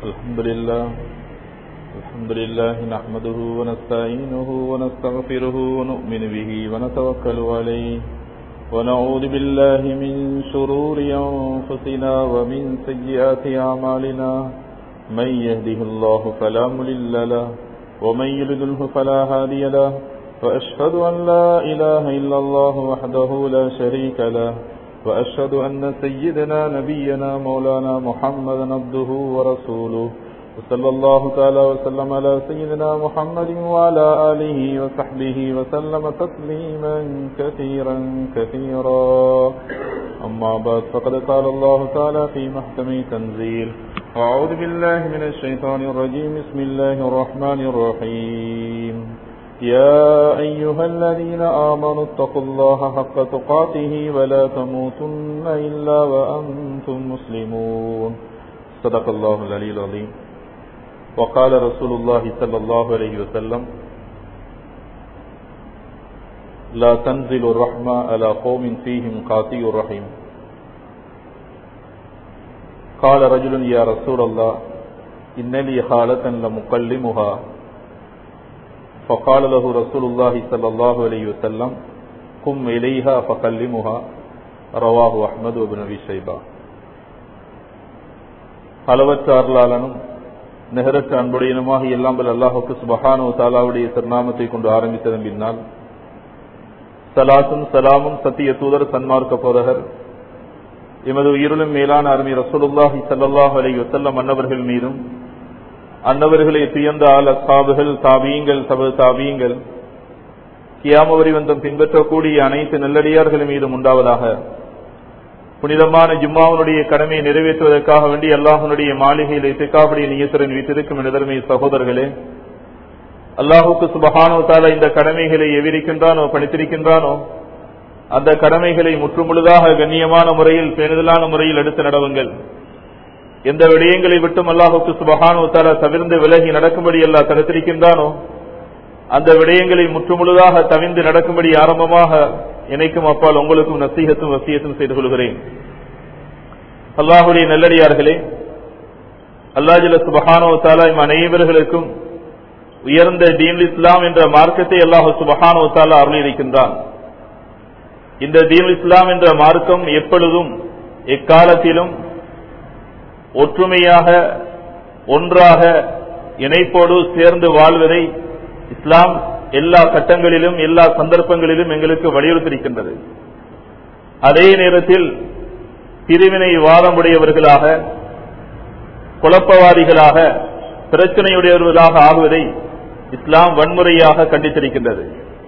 الحمد لله الحمد لله نحمده ونستعينه ونستغفره ونؤمن به ونتوكل عليه ونعوذ بالله من شرور أنفسنا ومن سيئات أعمالنا من يهده الله فلا ملل له ومن يلدله فلا هادي له وأشهد أن لا إله إلا الله وحده لا شريك له وأشهد أن سيدنا نبينا مولانا محمدا عبده ورسوله وصلى الله تعالى وسلم على سيدنا محمد وعلى آله وصحبه وسلم تسليما كثيرا كثيرا أما بعد فقد قال الله تعالى في محكم تنزيل أعوذ بالله من الشيطان الرجيم بسم الله الرحمن الرحيم يا أيها الذين آمنوا اتقوا الله حق تقاته ولا تموتن إلا وأنتم مسلمون صدق الله العلي العظيم وقال رسول الله صلى الله عليه وسلم لا تنزل الرحمة على قوم فيهم قاطي الرحيم قال رجل يا رسول الله إن لي خالة لمكلمها فقال له رسول الله صلى الله عليه وسلم قم إليها فكلمها رواه أحمد بن أبي شيبة அளவற்ற அருளாளனும் நிகரற்ற அன்புடையனுமாக எல்லாம் பல அல்லாஹுக்கு சுபஹானோ தாலாவுடைய திருநாமத்தை கொண்டு ஆரம்பித்ததன் பின்னால் சலாத்தும் சலாமும் சத்திய தூதர் சன்மார்க்க போதகர் எமது உயிருளும் மேலான அருமை ரசூலுல்லாஹி சல்லாஹ் அலை வசல்லம் அன்னவர்கள் மீதும் அன்னவர்களை துயர்ந்த ஆள் அசாபுகள் தாபியங்கள் சபு தாபியங்கள் கியாமவரி வந்தம் பின்பற்றக்கூடிய அனைத்து நல்லடியார்கள் மீதும் உண்டாவதாக புனிதமான ஜும்மாவனுடைய கடமையை நிறைவேற்றுவதற்காக வேண்டி அல்லாஹனுடைய மாளிகையில் இசைக்காபடிய நீயத்துடன் வீட்டிருக்கும் நிதர்மை சகோதரர்களே அல்லாஹுக்கு சுபஹானோ தால இந்த கடமைகளை எவிரிக்கின்றானோ பணித்திருக்கின்றானோ அந்த கடமைகளை முற்றுமுழுதாக கண்ணியமான முறையில் பேணுதலான முறையில் எடுத்து நடவுங்கள் எந்த விடயங்களை விட்டும் அல்லாஹுக்கு சுபஹானோ தால தவிர்ந்து விலகி நடக்கும்படி அல்லாஹ் தடுத்திருக்கின்றானோ அந்த விடயங்களை முற்றுமுழுதாக தவிர்ந்து நடக்கும்படி ஆரம்பமாக இணைக்கும் அப்பால் உங்களுக்கும் நசீகத்தும் வசியத்தும் செய்து கொள்கிறேன் அல்லாஹுடைய நல்லடியார்களே அல்லாஜில சுபஹானோ தாலா இம் அனைவர்களுக்கும் உயர்ந்த தீன் இஸ்லாம் என்ற மார்க்கத்தை அல்லாஹு சுபஹானோ தாலா அருளியிருக்கின்றான் இந்த தீன் இஸ்லாம் என்ற மார்க்கம் எப்பொழுதும் எக்காலத்திலும் ஒற்றுமையாக ஒன்றாக இணைப்போடு சேர்ந்து வாழ்வதை இஸ்லாம் எல்லா கட்டங்களிலும் எல்லா சந்தர்ப்பங்களிலும் எங்களுக்கு வலியுறுத்திருக்கின்றது அதே நேரத்தில் பிரிவினை வாதமுடையவர்களாக குழப்பவாதிகளாக பிரச்சனையுடையவர்களாக ஆகுவதை இஸ்லாம் வன்முறையாக கண்டித்திருக்கின்றது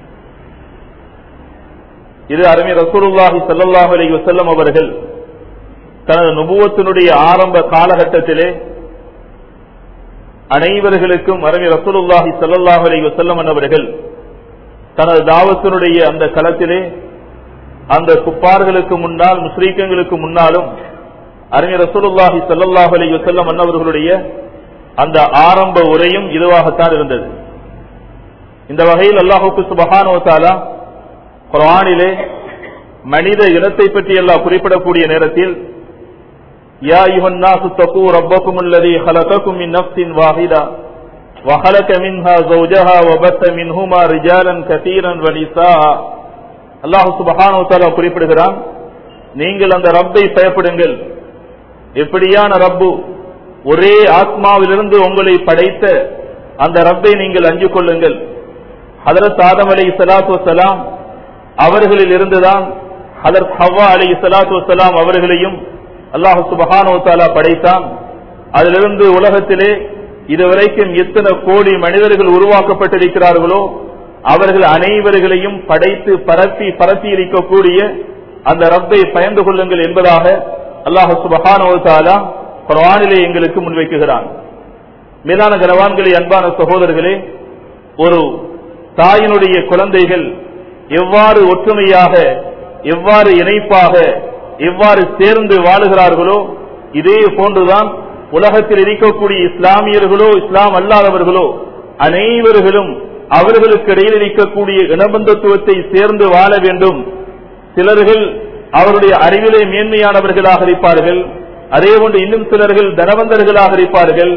இது அருமை ரசூலுல்லாஹி சல்லாஹ் அலி வசல்லம் அவர்கள் தனது நுபுவத்தினுடைய ஆரம்ப காலகட்டத்திலே அனைவர்களுக்கும் அருமை ரசூலுல்லாஹி சல்லாஹ் அலி வசல்லம் அவர்கள் தனது தாவத்தினுடைய அந்த களத்திலே அந்த குப்பார்களுக்கு முன்னால் முஸ்லீக்கங்களுக்கு முன்னாலும் அருமை ரசூலுல்லாஹி சல்லாஹ் அலி வசல்லம் அன்னவர்களுடைய அந்த ஆரம்ப உரையும் இதுவாகத்தான் இருந்தது இந்த வகையில் அல்லாஹுக்கு சுபஹானோ தாலா குரானிலே மனித இனத்தை பற்றி எல்லாம் குறிப்பிடக்கூடிய நேரத்தில் يا أيها الناس اتقوا ربكم الذي خلقكم من نفس واحدة وخلق منها زوجها وبث منهما رجالا كثيرا ونساء அல்லாஹு சுபஹானோ தாலா குறிப்பிடுகிறான் நீங்கள் அந்த ரப்பை பயப்படுங்கள் எப்படியான ரப்பு ஒரே ஆத்மாவிலிருந்து உங்களை படைத்த அந்த ரப்பை நீங்கள் அஞ்சு கொள்ளுங்கள் ஹதரத் ஆதம் அலி சலாத்து வலாம் அவர்களில் இருந்துதான் ஹதரத் ஹவ்வா அலி சலாத்து வலாம் அவர்களையும் அல்லாஹு சுபஹானோ தாலா படைத்தான் அதிலிருந்து உலகத்திலே இதுவரைக்கும் எத்தனை கோடி மனிதர்கள் உருவாக்கப்பட்டிருக்கிறார்களோ அவர்கள் அனைவர்களையும் படைத்து பரப்பி பரப்பி இருக்கக்கூடிய அந்த ரப்பை பயந்து கொள்ளுங்கள் என்பதாக அல்லாஹு சுபஹானோ தாலா குரானிலே எங்களுக்கு முன்வைக்குகிறான் மேலான கனவான்களே அன்பான சகோதரர்களே ஒரு தாயினுடைய குழந்தைகள் எவ்வாறு ஒற்றுமையாக எவ்வாறு இணைப்பாக எவ்வாறு சேர்ந்து வாழுகிறார்களோ இதே போன்றுதான் உலகத்தில் இருக்கக்கூடிய இஸ்லாமியர்களோ இஸ்லாம் அல்லாதவர்களோ அனைவர்களும் அவர்களுக்கு இடையில் இருக்கக்கூடிய இனபந்தத்துவத்தை சேர்ந்து வாழ வேண்டும் சிலர்கள் அவருடைய அறிவிலே மேன்மையானவர்களாக இருப்பார்கள் அதே போன்று இன்னும் சிலர்கள் தனவந்தர்களாக இருப்பார்கள்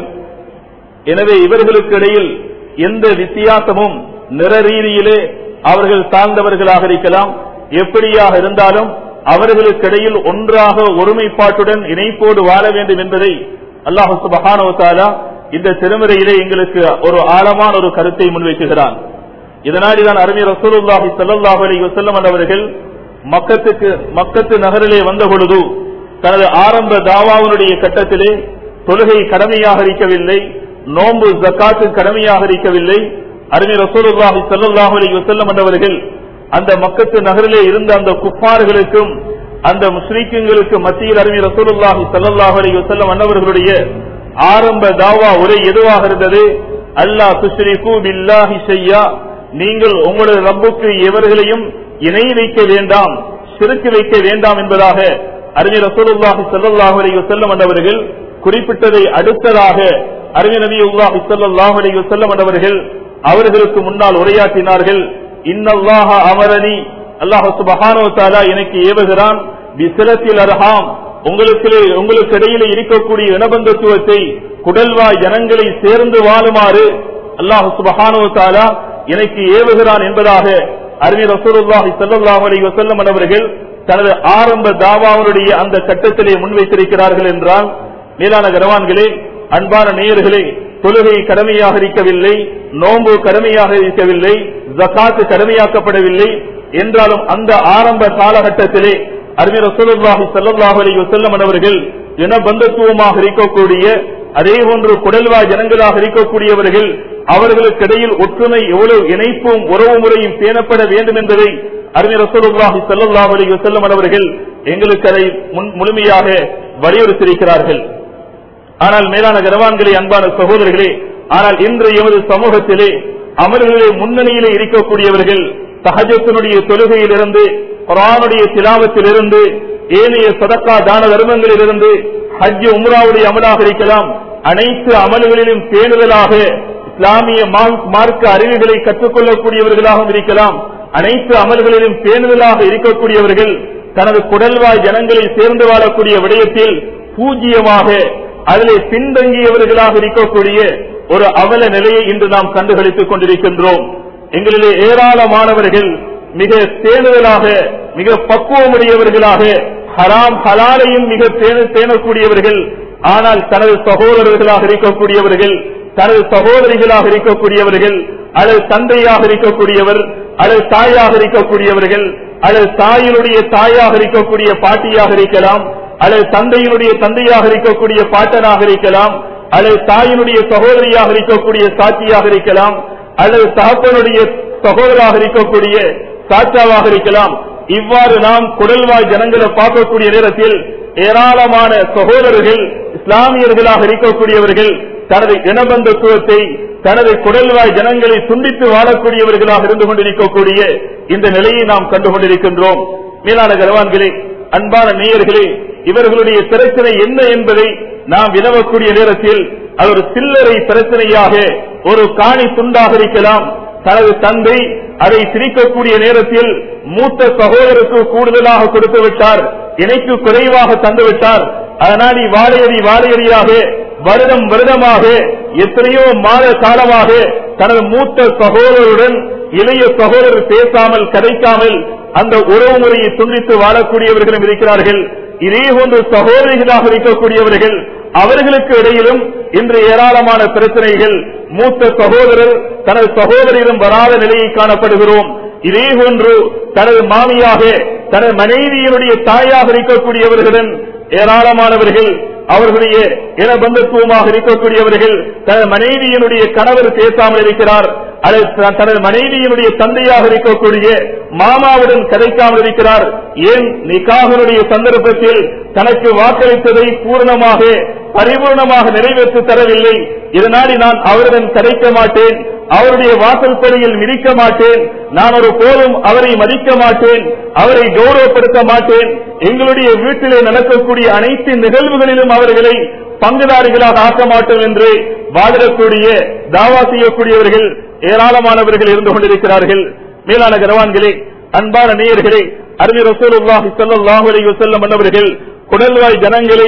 எனவே இவர்களுக்கு இடையில் எந்த வித்தியாசமும் நிற ரீதியிலே அவர்கள் சார்ந்தவர்களாக இருக்கலாம் எப்படியாக இருந்தாலும் அவர்களுக்கு இடையில் ஒன்றாக ஒருமைப்பாட்டுடன் இணைப்போடு வாழ வேண்டும் என்பதை அல்லாஹு சுபஹானவத்தாலா இந்த திருமுறையிலே எங்களுக்கு ஒரு ஆழமான ஒரு கருத்தை முன்வைக்குகிறான் இதனால்தான் அருமை ரசூலுல்லாஹி ஸல்லல்லாஹு அலைஹி வஸல்லம் அவர்கள் மக்கத்துக்கு மக்கத்து நகரிலே வந்த பொழுது தனது ஆரம்ப தாவாவினுடைய கட்டத்திலே தொழுகை கடமையாக இருக்கவில்லை நோன்பு ஜக்காத்து கடமையாக இருக்கவில்லை அருமை ரசூலுல்லாஹி ஸல்லல்லாஹு அலைஹி வஸல்லம் அவர்கள் அந்த மக்கத்து நகரிலே இருந்த அந்த குப்பார்களுக்கும் அந்த முஸ்லிக்குங்களுக்கு மத்தியில் அருமை ரசூலுல்லாஹி ஸல்லல்லாஹு அலைஹி வஸல்லம் அன்னவர்களுடைய ஆரம்ப தாவா உரை எதுவாக இருந்தது அல்லாஹ் துஷ்ரிகு பில்லாஹி ஷையா நீங்கள் உங்களது ரப்புக்கு எவர்களையும் இணை வைக்க வேண்டாம் சிறுக்கு வைக்க வேண்டாம் என்பதாக அறிஞர் ரசூலுல்லாஹி ஸல்லல்லாஹு அலைஹி வஸல்லம் அவர்கள் குறிப்பிட்டதை அடுத்ததாக அறிஞர் நபி உல்லாஹி ஸல்லல்லாஹு அலைஹி வஸல்லம் அவர்கள் அவர்களுக்கு முன்னால் உரையாற்றினார்கள் இன்னல்லாஹ அமரனி அல்லாஹ் சுப்ஹானஹு வ தஆலா எனக்கு ஏவுகிறான் பிசிலத்தில் அர்ஹாம் உங்களுக்கு உங்களுக்கு இடையிலே இருக்கக்கூடிய இனபந்தத்துவத்தை குடல்வாய் ஜனங்களை சேர்ந்து வாழுமாறு அல்லாஹ் சுப்ஹானஹு வ தஆலா எனக்கு ஏவுகிறான் என்பதாக அறிஞர் ரசூலுல்லாஹி ஸல்லல்லாஹு அலைஹி வஸல்லம் அவர்கள் தனது ஆரம்ப தாவாவுடைய அந்த கட்டத்திலே முன்வைத்திருக்கிறார்கள் என்றால் மேலான கரவான்களே அன்பான நேயர்களே தொழுகை கடமையாக இருக்கவில்லை நோன்பு கடமையாக இருக்கவில்லை ஜகாத்து கடமையாக்கப்படவில்லை என்றாலும் அந்த ஆரம்ப காலகட்டத்திலே அறிஞர் ரசூலுல்லாஹி ஸல்லல்லாஹு அலைஹி வஸல்லம் அவர்கள் இனபந்தத்துவமாக இருக்கக்கூடிய அதே போன்று குடல்வாய் ஜனங்களாக இருக்கக்கூடியவர்கள் அவர்களுக்கு இடையில் ஒற்றுமை எவ்வளவு இணைப்பும் உறவு முறையும் பேணப்பட வேண்டும் என்பதை அறிஞர் ரசூலுல்லாஹி ஸல்லல்லாஹு அலைஹி வஸல்லம் அவர்கள் எங்களுக்கு அதை முன்- முழுமையாக வலியுறுத்தியிருக்கிறார்கள் ஆனால் மேலான கனவான்களே அன்பான சகோதரர்களே ஆனால் இன்று எமது சமூகத்திலே அமர்களிலே முன்னணியிலே இருக்கக்கூடியவர்கள் சஹஜத்தினுடைய தொழுகையிலிருந்து குரானுடைய திலாவத்திலிருந்து ஏனைய சதக்கா தான தர்மங்களிலிருந்து ஹஜ் உம்ராவுடைய அமலாக இருக்கலாம் அனைத்து அமல்களிலும் பேணுதலாக இஸ்லாமிய மா- மார்க்க அறிவுகளை கற்றுக்கொள்ளக்கூடியவர்களாகவும் இருக்கலாம் அனைத்து அமல்களிலும் பேணுதலாக இருக்கக்கூடியவர்கள் தனது குடல்வாய் ஜனங்களை சேர்ந்து வாழக்கூடிய விடயத்தில் பூஜ்ஜியமாக அதிலே பின்தங்கியவர்களாக இருக்கக்கூடிய ஒரு அவல நிலையை இன்று நாம் கண்டுகளித்துக் கொண்டிருக்கின்றோம் எங்களிலே ஏராளமானவர்கள் மிக பேணுதலாக மிக பக்குவமுடையவர்களாக ஹராம் ஹலாலையும் மிக பேண- பேணக்கூடியவர்கள் ஆனால் தனது சகோதரர்களாக இருக்கக்கூடியவர்கள் தனது சகோதரிகளாக இருக்கக்கூடியவர்கள் அல்லது தந்தையாக இருக்கக்கூடியவர் அல்லது தாயாக இருக்கக்கூடியவர்கள் அல்லது தாயினுடைய தாயாக இருக்கக்கூடிய பாட்டியாக இருக்கலாம் அல்லது தந்தையினுடைய தந்தையாக இருக்கக்கூடிய பாட்டனாக இருக்கலாம் அல்லது தாயினுடைய சகோதரியாக இருக்கக்கூடிய சாட்சியாக இருக்கலாம் அல்லது தகப்பனுடைய சகோதராக இருக்கக்கூடிய சாட்சாவாக இருக்கலாம் இவ்வாறு நாம் குடல்வாய் ஜனங்களை பார்க்கக்கூடிய நேரத்தில் ஏராளமான சகோதரர்கள் இஸ்லாமியர்களாக இருக்கக்கூடியவர்கள் தனது இனபந்தத்துவத்தை தனது குடல்வாய் ஜனங்களை துண்டித்து வாழக்கூடியவர்களாக இருந்து கொண்டிருக்கக்கூடிய இந்த நிலையை நாம் கண்டு கொண்டிருக்கின்றோம் மேலான கரவான்களே அன்பான நேயர்களே இவர்களுடைய பிரச்சனை என்ன என்பதை நாம் வினவக்கூடிய நேரத்தில் அது ஒரு சில்லறை பிரச்சனையாக ஒரு காணி துண்டாக இருக்கலாம் தனது தந்தை அதை பிரிக்கக்கூடிய நேரத்தில் மூத்த சகோதரருக்கு கூடுதலாக கொடுத்து விட்டார் இணைக்கு குறைவாக தந்து விட்டார் அதனால் வாழையடி வாழையடியாக வருடம் வருடமாக எத்தனையோ மாத காலமாக தனது மூத்த சகோதரருடன் இளைய சகோதரர் பேசாமல் கதைக்காமல் அந்த உறவு முறையை துண்டித்து வாழக்கூடியவர்களும் இருக்கிறார்கள் இதே போன்று சகோதரிகளாக இருக்கக்கூடியவர்கள் அவர்களுக்கு இடையிலும் இன்று ஏராளமான பிரச்சனைகள் மூத்த சகோதரர் தனது சகோதரியிடம் வராத நிலையை காணப்படுகிறோம் இதே போன்று தனது மாமியாக தனது மனைவியினுடைய தாயாக இருக்கக்கூடியவர்களுடன் ஏராளமானவர்கள் அவர்களுடைய இனபந்தத்துவமாக இருக்கக்கூடியவர்கள் தனது மனைவியினுடைய கணவர் பேசாமல் இருக்கிறார் அல்லது த- தனது மனைவியினுடைய தந்தையாக இருக்கக்கூடிய மாமாவுடன் கதைக்காமல் இருக்கிறார் ஏன் நிக்காகனுடைய சந்தர்ப்பத்தில் தனக்கு வாக்களித்ததை பூர்ணமாக பரிபூர்ணமாக நிறைவேற்றி தரவில்லை இதனாடி நான் அவருடன் கதைக்க மாட்டேன் அவருடைய வாசல் படியில் மிதிக்க மாட்டேன் நான் ஒரு போதும் அவரை மதிக்க மாட்டேன் அவரை கௌரவப்படுத்த மாட்டேன் எங்களுடைய வீட்டிலே நடக்கக்கூடிய அனைத்து நிகழ்வுகளிலும் அவர்களை பங்குதாரிகளாக ஆக்க மாட்டோம் என்று வாதிடக்கூடிய தாவா செய்யக்கூடியவர்கள் ஏராளமானவர்கள் இருந்து கொண்டிருக்கிறார்கள் மேலான கரவான்களே அன்பான நேயர்களே அறிஞர் ரசூலுல்லாஹி ஸல்லல்லாஹு அலைஹி வஸல்லம் அவர்கள் குடல்வாய் ஜனங்களை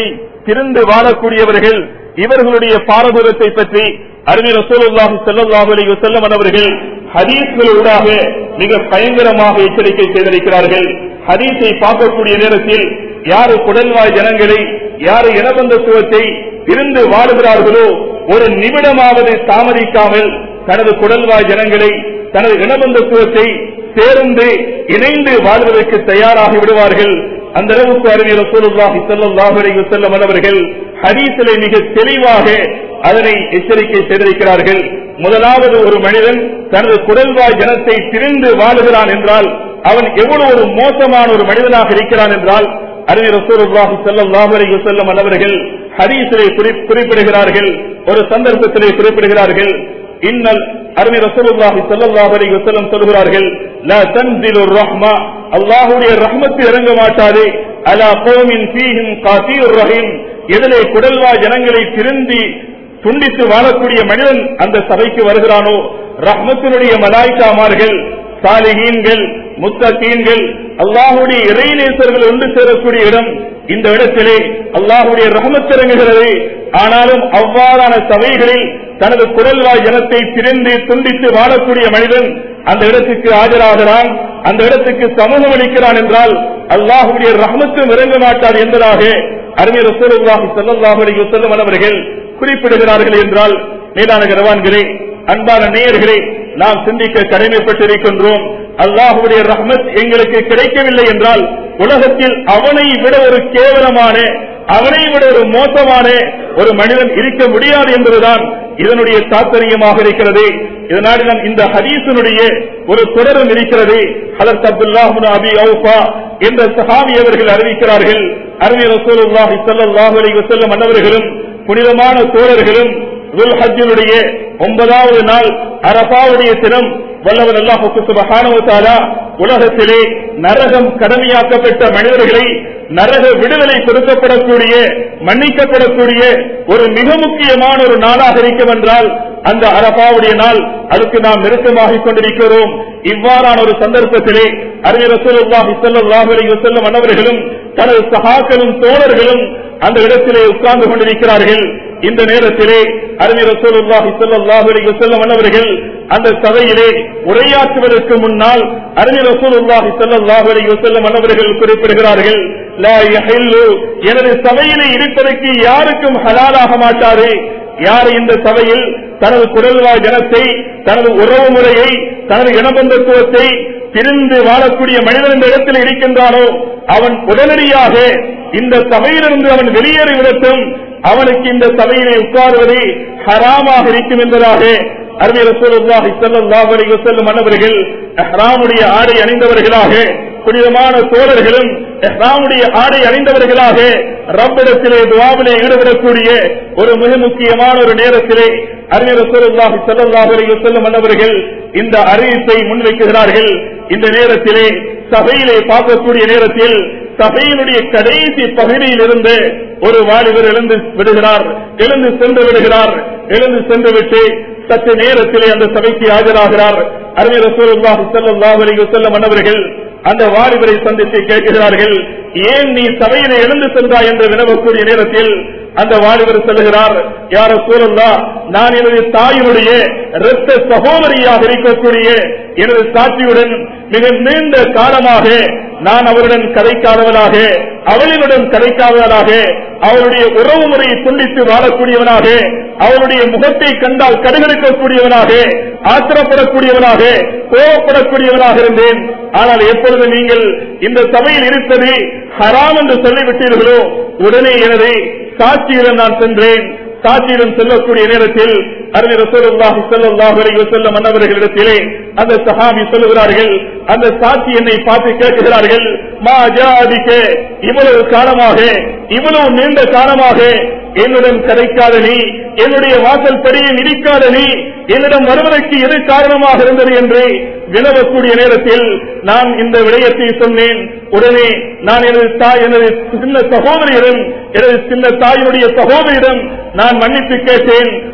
திருந்து வாழக்கூடியவர்கள் இவர்களுடைய பாரதூரத்தை பற்றி அறிஞர் ரசூலுல்லாஹி ஸல்லல்லாஹு அலைஹி வஸல்லம் அவர்கள் ஹதீஸ்களூடாக மிக பயங்கரமாக எச்சரிக்கை செய்திருக்கிறார்கள் ஹதீஸை பார்க்கக்கூடிய நேரத்தில் யாரு குடல்வாய் ஜனங்களை யாரு இனபந்தத்துவத்தை இருந்து வாழுகிறார்களோ ஒரு நிமிடமாவது தாமதிக்காமல் தனது குடல்வாய் ஜனங்களை தனது இனபந்தத்துவத்தை சேர்ந்து இணைந்து வாழ்வதற்கு தயாராகி விடுவார்கள் அந்த அளவுக்கு அறிவியல் ரசூலுல்லாஹி ஸல்லல்லாஹு அலைஹி வஸல்லம் அவர்கள் ஹதீஸிலே மிக தெளிவாக அதனை எச்சரிக்கை செய்திருக்கிறார்கள் முதலாவது ஒரு மனிதன் தனது குடல்வாய் ஜனத்தை திரிந்து வாழுகிறான் என்றால் அவன் எவ்வளவு ஒரு மோசமான ஒரு மனிதனாக இருக்கிறான் என்றால் அறிஞர் ரசூலுல்லாஹி ஸல்லல்லாஹு அலைஹி வஸல்லம் அவர்கள் ஹதீஸிலே குறிப்- குறிப்பிடுகிறார்கள் ஒரு சந்தர்ப்பத்திலே குறிப்பிடுகிறார்கள் இன்னல் அருமை ரசூலுல்லாஹி ஸல்லல்லாஹு அலைஹி வஸல்லம் சொல்கிறார்கள் லா தன்சிலுர் ரஹ்மா அல்லாஹ்வுடைய ரஹ்மத் இறங்க மாட்டாது அலா கௌமின் ஃபீஹிம் காதீர் ரஹீம் எதிலே குடல்வா ஜனங்களை திருந்தி துண்டித்து வாழக்கூடிய மனிதன் அந்த சபைக்கு வருகிறானோ ரஹ்மத்தினுடைய மலாய்க்காமார்கள் சாலிகீன்கள் முத்தகீன்கள் அல்லாஹுடைய இறைநேசர்கள் ஒன்று சேரக்கூடிய இடம் இந்த இடத்திலே அல்லாஹுடைய ரஹமத் இறங்குகிறது ஆனாலும் அவ்வாறான சபைகளில் தனது குரல்வாய் ஜனத்தை திரிந்து துண்டித்து வாழக்கூடிய மனிதன் அந்த இடத்துக்கு ஆஜராகிறான் அந்த இடத்துக்கு சமூகம் அளிக்கிறான் என்றால் அல்லாஹுடைய ரஹமத்தும் இறங்க மாட்டார் என்பதாக அறிஞர் ரசூலுல்லாஹி ஸல்லல்லாஹு அலைஹி வஸல்லம் அவர்கள் குறிப்பிடுகிறார்கள் என்றால் மேலான கரவான்களே அன்பான நேயர்களே நாம் சிந்திக்க கடமைப்பட்டிருக்கின்றோம் அல்லாஹுடைய ரஹ்மத் எங்களுக்கு கிடைக்கவில்லை என்றால் உலகத்தில் அவனை விட ஒரு கேவலமான அவனை விட ஒரு மோசமான ஒரு மனிதன் இருக்க முடியாது என்பதுதான் இதனுடைய தாத்பரியமாக இருக்கிறது இதனால் நாம் இந்த ஹதீஸினுடைய ஒரு தொடரும் இருக்கிறது ஹலத் அப்துல்லாஹு அபி அவுஃபா என்ற சஹாபி அவர்கள் அறிவிக்கிறார்கள் அருமை ரசூலுல்லாஹி ஸல்லல்லாஹு அலைஹி வஸல்லம் அன்னவர்களும் புனிதமான தோழர்களும் துல் ஹஜ்ஜினுடைய ஒன்பதாவது நாள் அரபாவுடைய தினம் வல்லவர் அல்லாஹுக்கு சுபஹானஹு தஆலா உலகத்திலே நரகம் கடமையாக்கப்பட்ட மனிதர்களை நரக விடுதலை கொடுக்கப்படக்கூடிய மன்னிக்கப்படக்கூடிய ஒரு மிக முக்கியமான ஒரு நாளாக இருக்கும் என்றால் அந்த அரபாவுடைய நாள் அதுக்கு நாம் நெருக்கமாகிக் கொண்டிருக்கிறோம் இவ்வாறான ஒரு சந்தர்ப்பத்திலே அறிஞர் ரசூலுல்லாஹி ஸல்லல்லாஹு அலைஹி வஸல்லம் அன்னவர்களும் தனது சகாக்களும் தோழர்களும் அந்த இடத்திலே உட்கார்ந்து கொண்டிருக்கிறார்கள் இந்த நேரத்திலே அறிஞர் ரசூலுல்லாஹி ஸல்லல்லாஹு அலைஹி வஸல்லம் அன்னவர்கள் அந்த சபையிலே உரையாற்றுவதற்கு முன்னால் அறிஞர் ரசூலுல்லாஹி ஸல்லல்லாஹு அலைஹி வஸல்லம் அன்னவர்கள் குறிப்பிடுகிறார்கள் லா யஹில்லு எனது சபையிலே இருப்பதற்கு யாருக்கும் ஹலாலாக மாட்டாது யார் இந்த சபையில் தனது குரல்வாய் ஜனத்தை தனது உறவு முறையை தனது இனபந்தத்துவத்தை பிரிந்து வாழக்கூடிய மனிதன் இந்த இடத்தில் இருக்கின்றானோ அவன் உடனடியாக இந்த சபையிலிருந்து அவன் வெளியேறிவிடட்டும் அவனுக்கு இந்த சபையிலே உட்காருவது ஹராமாக இருக்கும் என்பதாக அருமை ரசூலுல்லாஹி ஸல்லல்லாஹு அலைஹி வஸல்லம் அன்னவர்கள் இஹ்ராமுடைய ஆடை அணிந்தவர்களாக புனிதமான தோழர்களும் இஹ்ராமுடைய ஆடை அணிந்தவர்களாக ரப்பிடத்திலே துவாவிலே ஈடுபடக்கூடிய ஒரு மிக முக்கியமான ஒரு நேரத்திலே அருமை ரசூலுல்லாஹி ஸல்லல்லாஹு அலைஹி வஸல்லம் அன்னவர்கள் இந்த அறிவிப்பை முன்வைக்கிறார்கள் இந்த நேரத்திலே சபையிலே பார்க்கக்கூடிய நேரத்தில் சபையினுடைய கடைசி பகுதியில் இருந்து ஒரு வாலிபர் எழுந்து விடுகிறார் எழுந்து சென்று விடுகிறார் எழுந்து சென்று விட்டு சற்று நேரத்திலே அந்த சபைக்கு ஆஜராகிறார் அருமை ரசூலுல்லாஹி ஸல்லல்லாஹு அலைஹி வஸல்லம் அன்னவர்கள் அந்த வாலிபரை சந்தித்து கேட்கிறார்கள் ஏன் நீ சபையிலே எழுந்து சென்றாய் என்று வினவக்கூடிய நேரத்தில் அந்த வாலிபர் சொல்லுகிறார் யார சூழல்லா நான் எனது தாயினுடைய இரத்த சகோதரியாக இருக்கக்கூடிய எனது சாட்சியுடன் மிக நீண்ட காலமாக நான் அவருடன் கதைக்காதவனாக அவளினுடன் கதைக்காதவனாக அவருடைய உறவு முறையை துண்டித்து வாழக்கூடியவனாக அவருடைய முகத்தை கண்டால் கடுகெடுக்கக்கூடியவனாக ஆத்திரப்படக்கூடியவனாக கோவப்படக்கூடியவனாக இருந்தேன் ஆனால் எப்பொழுது நீங்கள் இந்த சபையில் இருப்பது ஹராம் என்று சொல்லிவிட்டீர்களோ உடனே எனது சாட்சியுடன் நான் சென்றேன் சாட்சியுடன் செல்லக்கூடிய நேரத்தில் அருமை ரசூலுல்லாஹி ஸல்லல்லாஹு அலைஹி வஸல்லம் அன்னவர்களிடத்திலே அந்த சஹாபி சொல்லுகிறார்கள் அந்த சாட்சி என்னை பார்த்து கேட்கிறார்கள் மா ஜாதிக்க இவ்வளவு காலமாக இவ்வளவு நீண்ட காலமாக என்னுடன் கதைக்காத நீ என்னுடைய வாசல் படியில் இடிக்காத நீ என்னிடம் வருவதற்கு எது காரணமாக இருந்தது என்று வினவக்கூடிய நேரத்தில் நான் இந்த விடயத்தை சொன்னேன் உடனே நான் எனது தாய் எனது சின்ன சகோதரியிடம் எனது சின்ன தாயினுடைய சகோதரியிடம் நான் மன்னித்து கேட்டேன்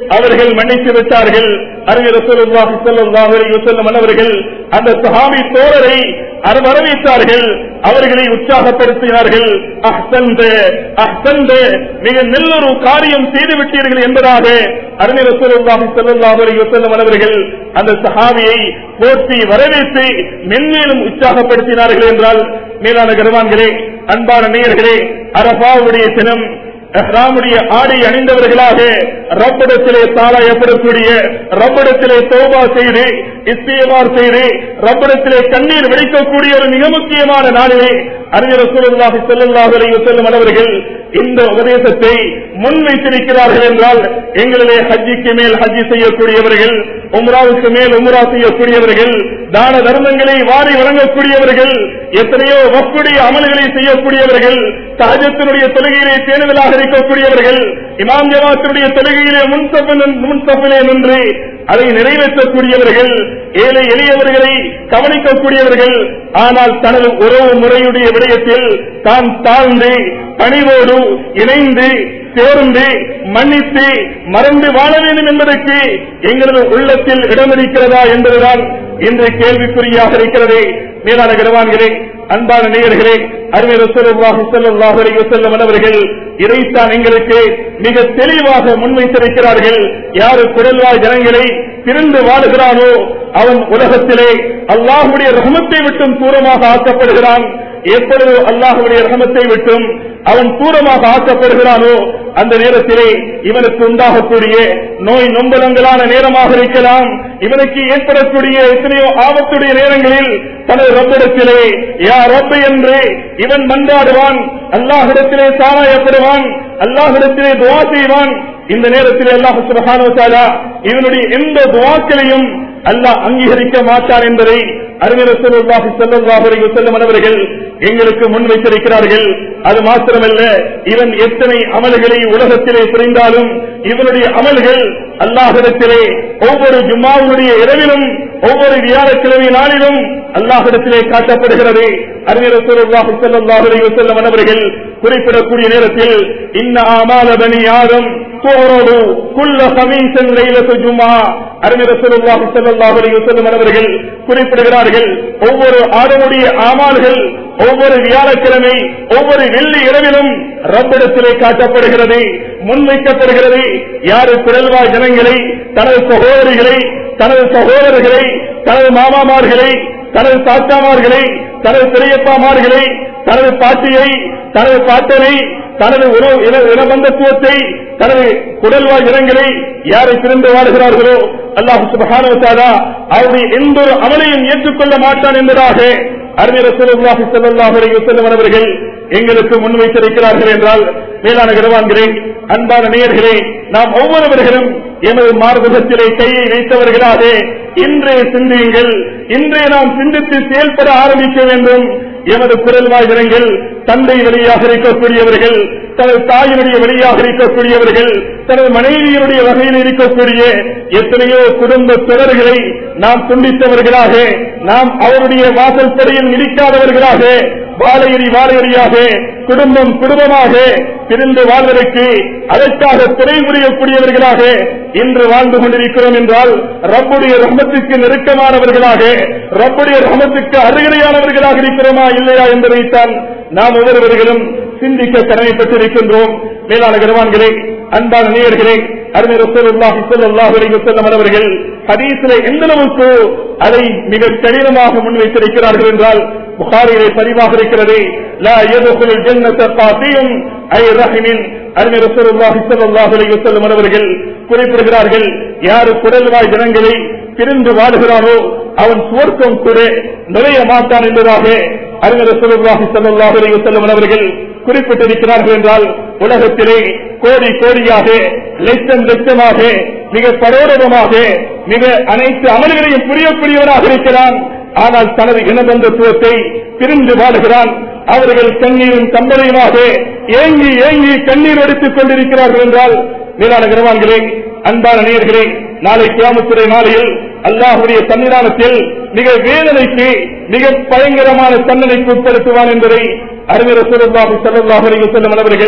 அவர்கள் மன்னித்து விட்டார்கள் அறிஞர் ரசூலுல்லாஹி ஸல்லல்லாஹு அலைஹி வஸல்லம் அவர்கள் அந்த சஹாபி தோழரை அவர் வரவேற்றார்கள் அவர்களை உற்சாகப்படுத்தினார்கள் அஹ்சந்த அஹ்சந்த மிக நல்லொரு காரியம் செய்து விட்டீர்கள் என்பதாக அறிஞர் ரசூலுல்லாஹி ஸல்லல்லாஹு அலைஹி வஸல்லம் அவர்கள் அந்த சஹாபியை போற்றி வரவேற்று மென்மேலும் உற்சாகப்படுத்தினார்கள் என்றால் மேலான கருவான்களே அன்பான நேயர்களே அரபாவுடைய தினம் எஹ்ராமுடைய ஆடை அணிந்தவர்களாக ரப்பிடத்திலே தாளாயப்படக்கூடிய ரப்பிடத்திலே தோபா செய்து இஸ்தியமார் செய்து ரப்பிடத்திலே கண்ணீர் வெடிக்கக்கூடிய ஒரு மிக முக்கியமான நாளிலே அறிஞர் ரசூலுல்லாஹி ஸல்லல்லாஹு அலைஹி வஸல்லம் அவர்கள் இந்த உபதேசத்தை முன்வைத்திருக்கிறார்கள் என்றால் எங்களிலே ஹஜ்ஜிக்கு மேல் ஹஜ்ஜி செய்யக்கூடியவர்கள் உம்ராவுக்கு மேல் உம்ரா செய்யக்கூடியவர்கள் தான தர்மங்களை வாரி வழங்கக்கூடியவர்கள் எத்தனையோ வக்குடைய அமல்களை செய்யக்கூடியவர்கள் சகஜத்தினுடைய தொழுகையிலே தேர்தலாக இருக்கக்கூடியவர்கள் இமாம் ஜமாத்தினுடைய தொழுகையிலே முன்சப்பிலே நின்று அதை நிறைவேற்றக்கூடியவர்கள் ஏழை எளியவர்களை கவனிக்கக்கூடியவர்கள் ஆனால் தனது உறவு முறையுடைய விடயத்தில் தான் தாழ்ந்து பணிவோடு இணைந்து சேர்ந்து மன்னித்து மறந்து வாழ வேண்டும் என்பதற்கு எங்களது உள்ளத்தில் இடமளிக்கிறதா என்பதுதான் இன்று கேள்விக்குறியாக இருக்கிறது மேலான கனவான்களே அன்பான நேயர்களே அறிஞர் ரசூலுல்லாஹி ஸல்லல்லாஹு அலைஹி வஸல்லம் அவர்கள் இதைத்தான் எங்களுக்கு மிக தெளிவாக முன்வைத்திருக்கிறார்கள் யாரு குரல்வாய் ஜனங்களை திறந்து வாழுகிறானோ அவன் உலகத்திலே அல்லாஹுடைய ரஹமத்தை விட்டும் தூரமாக ஆக்கப்படுகிறான் எப்பொழுது அல்லாஹுடைய ரஹமத்தை விட்டும் அவன் தூரமாக ஆக்கப்படுகிறானோ அந்த நேரத்திலே இவனுக்கு உண்டாகக்கூடிய நோய் நொம்பலங்களான நேரமாக இருக்கலாம் இவனுக்கு ஏற்படக்கூடிய எத்தனையோ ஆபத்துடைய நேரங்களில் தனது ரப்பிடத்திலே யா ரப்பு என்று இவன் மன்றாடுவான் அல்லாஹிடத்திலே சாராயப்படுவான் அல்லாஹிடத்திலே துவா செய்வான் இந்த நேரத்தில் அல்லாஹ் சுபஹானு தஆலா இவனுடைய எந்த துவாக்களையும் அல்லாஹ் அங்கீகரிக்க மாட்டான் என்பதை அறிஞர் ரசூலுல்லாஹி ஸல்லல்லாஹு அலைஹி வஸல்லம் அவர்கள் எங்களுக்கு முன்வைத்திருக்கிறார்கள் அது மாத்திரமல்ல இவன் எத்தனை அமல்களை உலகத்திலே புரிந்தாலும் இவனுடைய அமல்கள் அல்லாஹிடத்திலே ஒவ்வொரு ஜும்மாவுடைய இரவிலும் ஒவ்வொரு வியாழக்கிழமை நாளிலும் அல்லாஹிடத்திலே காட்டப்படுகிறது அறிஞர் ரசூலுல்லாஹி ஸல்லல்லாஹு அலைஹி வஸல்லம் அவர்கள் குறிப்பிடக்கூடிய நேரத்தில் இன்ன ஆமால பனி ஆதம் தோரோடு குல்ல ஹமீசன் லைலத்து ஜும்மா அறிஞர் ரசூலுல்லாஹி ஸல்லல்லாஹு அலைஹி வஸல்லம் அவர்கள் குறிப்பிடுகிறார்கள் ஒவ்வொரு ஆடமுடைய ஆமால்கள் ஒவ்வொரு வியாழக்கிழமை ஒவ்வொரு வெள்ளி இரவிலும் ரப்பிடத்திலே காட்டப்படுகிறது முன்வைக்கப்படுகிறது யாரு பிறல்வா ஜனங்களை தனது சகோதரிகளை தனது சகோதரர்களை தனது மாமாமார்களை தனது தாத்தாமார்களை தனது பெரியப்பாமார்களை தனது பாட்டியை தனது பாட்டனை தனது உறவு இன- இனபந்தத்துவத்தை தனது குடல்வாழ் இனங்களை யாரை பிரிந்து வாழுகிறார்களோ அல்லாஹு சுபஹானஹு வ தஆலா அவருடைய எந்த ஒரு அமலையும் ஏற்றுக்கொள்ள மாட்டான் என்பதாக அறிஞர் ரசூலுல்லாஹி ஸல்லல்லாஹு அலைஹி வஸல்லம் அவர்கள் எங்களுக்கு முன்வைத்திருக்கிறார்கள் என்றால் மேலான கருவான்களே அன்பான நேயர்களே நாம் ஒவ்வொருவர்களும் எமது மார்பகத்திலே கையை வைத்தவர்களாக இன்றைய சிந்தியுங்கள் இன்றைய நாம் சிந்தித்து செயல்பட ஆரம்பிக்க வேண்டும் எமது குரல் வாய்கிறங்கள் தந்தை வழியாக இருக்கக்கூடியவர்கள் தனது தாயினுடைய வழியாக இருக்கக்கூடியவர்கள் தனது மனைவியினுடைய வகையில் இருக்கக்கூடிய எத்தனையோ குடும்ப தொடர்களை நாம் துண்டித்தவர்களாக நாம் அவருடைய வாசல் படியில் நிற்காதவர்களாக வாழையடி வாழையடியாக குடும்பம் குடும்பமாக பிரிந்து வாழ்வதற்கு அதற்காக துணை புரியக்கூடியவர்களாக இன்று வாழ்ந்து கொண்டிருக்கிறோம் என்றால் ரப்புடைய ரஹமத்துக்கு நெருக்கமானவர்களாக ரப்புடைய ரஹமத்துக்கு அருகதையானவர்களாக இருக்கிறோமா இல்லையா என்பதைத்தான் நாம் ஒவ்வொருவர்களும் சிந்திக்க கடமைப்பட்டிருக்கின்றோம் மேலான கருவான்களே அன்பான நேயர்களே அறிஞர் ரசூலுல்லாஹி ஸல்லல்லாஹு அலைஹி வஸல்லம் அவர்கள் ஹதீஸிலே எந்த அளவுக்கு அதை மிக கடினமாக முன்வைத்திருக்கிறார்கள் என்றால் புகாரிலே பதிவாக இருக்கிறது லா யதுகுல் ஜன்னத காதியும் ஐ ரஹிமின் அறிஞர் ரசூலுல்லாஹி ஸல்லல்லாஹு அலைஹி வஸல்லம் அவர்கள் குறிப்பிடுகிறார்கள் யாரு குடல்வாய் ஜனங்களை பிரிந்து வாழுகிறானோ அவன் சுவர்க்கம் கூட நுழைய மாட்டான் என்பதாக அறிஞர் ரசூலுல்லாஹி ஸல்லல்லாஹு அலைஹி வஸல்லம் அவர்கள் குறிப்பிட்டிருக்கிறார்கள் என்றால் உலகத்திலே கோடி கோடியாக லட்சம் லட்சமாக மிக பரோடமாக மிக அனைத்து அமல்களையும் புரியக்கூடியவனாக இருக்கிறான் ஆனால் தனது இனபந்தத்துவத்தை பிரிந்து வாழுகிறான் அவர்கள் கண்ணீரும் கம்பளையுமாக ஏங்கி ஏங்கி கண்ணீர் எடுத்துக் கொண்டிருக்கிறார்கள் என்றால் மேலான கிரவான்களே அன்பான நேயர்களே நாளை கிராமத்துறை நாளையில் அல்லாஹுடைய சன்னிதானத்தில் மிக வேதனைக்கு மிக பயங்கரமான தண்டனைக்கு உட்படுத்துவான் என்பதை அறிஞர் ரசூலுல்லாஹி ஸல்லல்லாஹு அலைஹி வஸல்லம் அவர்கள்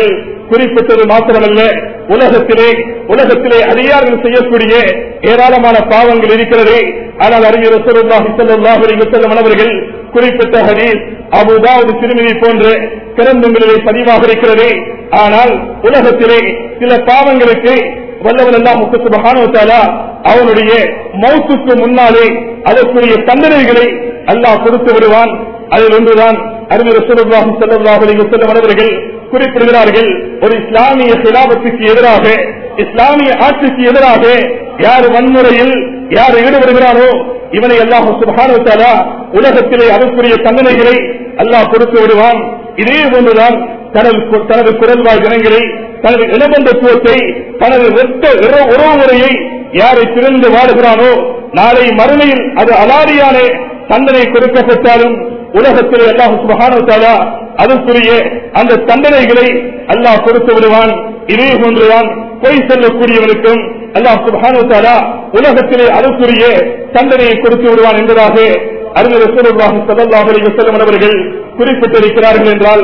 குறிப்பிட்டது மாத்திரமல்ல உலகத்திலே உலகத்திலே அதிகாரிகள் செய்யக்கூடிய ஏராளமான பாவங்கள் இருக்கிறது ஆனால் அறிஞர் ரசூலுல்லாஹி ஸல்லல்லாஹு அலைஹி வஸல்லம் அவர்கள் குறிப்பிட்ட ஹதீஸ் அபுதாவுது திருமதி போன்ற கிரந்தங்களிலே பதிவாக இருக்கிறது ஆனால் உலகத்திலே சில பாவங்களுக்கு வல்லவன் எல்லாம் சுபஹானுவத்தாலா அவனுடைய மௌத்துக்கு முன்னாலே அதற்குரிய தண்டனைகளை அல்லாஹ் கொடுத்து விடுவான் அதில் ஒன்றுதான் அறிஞர் ரசூலுல்லாஹி ஸல்லல்லாஹு அலைஹி வஸல்லம் அவர்கள் குறிப்பிடுகிறார்கள் ஒரு இஸ்லாமிய சிலாபத்துக்கு எதிராக இஸ்லாமிய ஆட்சிக்கு எதிராக யார் வன்முறையில் யார் ஈடுபடுகிறாரோ இவனை அல்லாஹ் சுபஹானுவத்தாலா உலகத்திலே அதற்குரிய தண்டனைகளை அல்லாஹ் கொடுத்து விடுவான் இதே போன்றுதான் தனது தனது குரல்வாய் ஜனங்களை தனது இனபந்தத்துவத்தை தனது வெட்ட உறவு முறையை யாரை திறந்து வாழுகிறானோ நாளை மறுமையில் அது அலாதியான தண்டனை கொடுக்கப்பட்டாலும் உலகத்தில் அல்லாஹ் சுபஹானுவத்தாலா அதற்குரிய அந்த தண்டனைகளை அல்லாஹ் கொடுத்து விடுவான் இதே போன்றுதான் பொய் சொல்லக்கூடியவனுக்கும் அல்லாஹ் சுபஹானுவத்தாலா உலகத்திலே அதற்குரிய தண்டனையை கொடுத்து விடுவான் என்பதாக அறிஞர் ரசூலுல்லாஹி ஸல்லல்லாஹு அலைஹி வஸல்லம் அவர்கள் குறிப்பிட்டிருக்கிறார்கள் என்றால்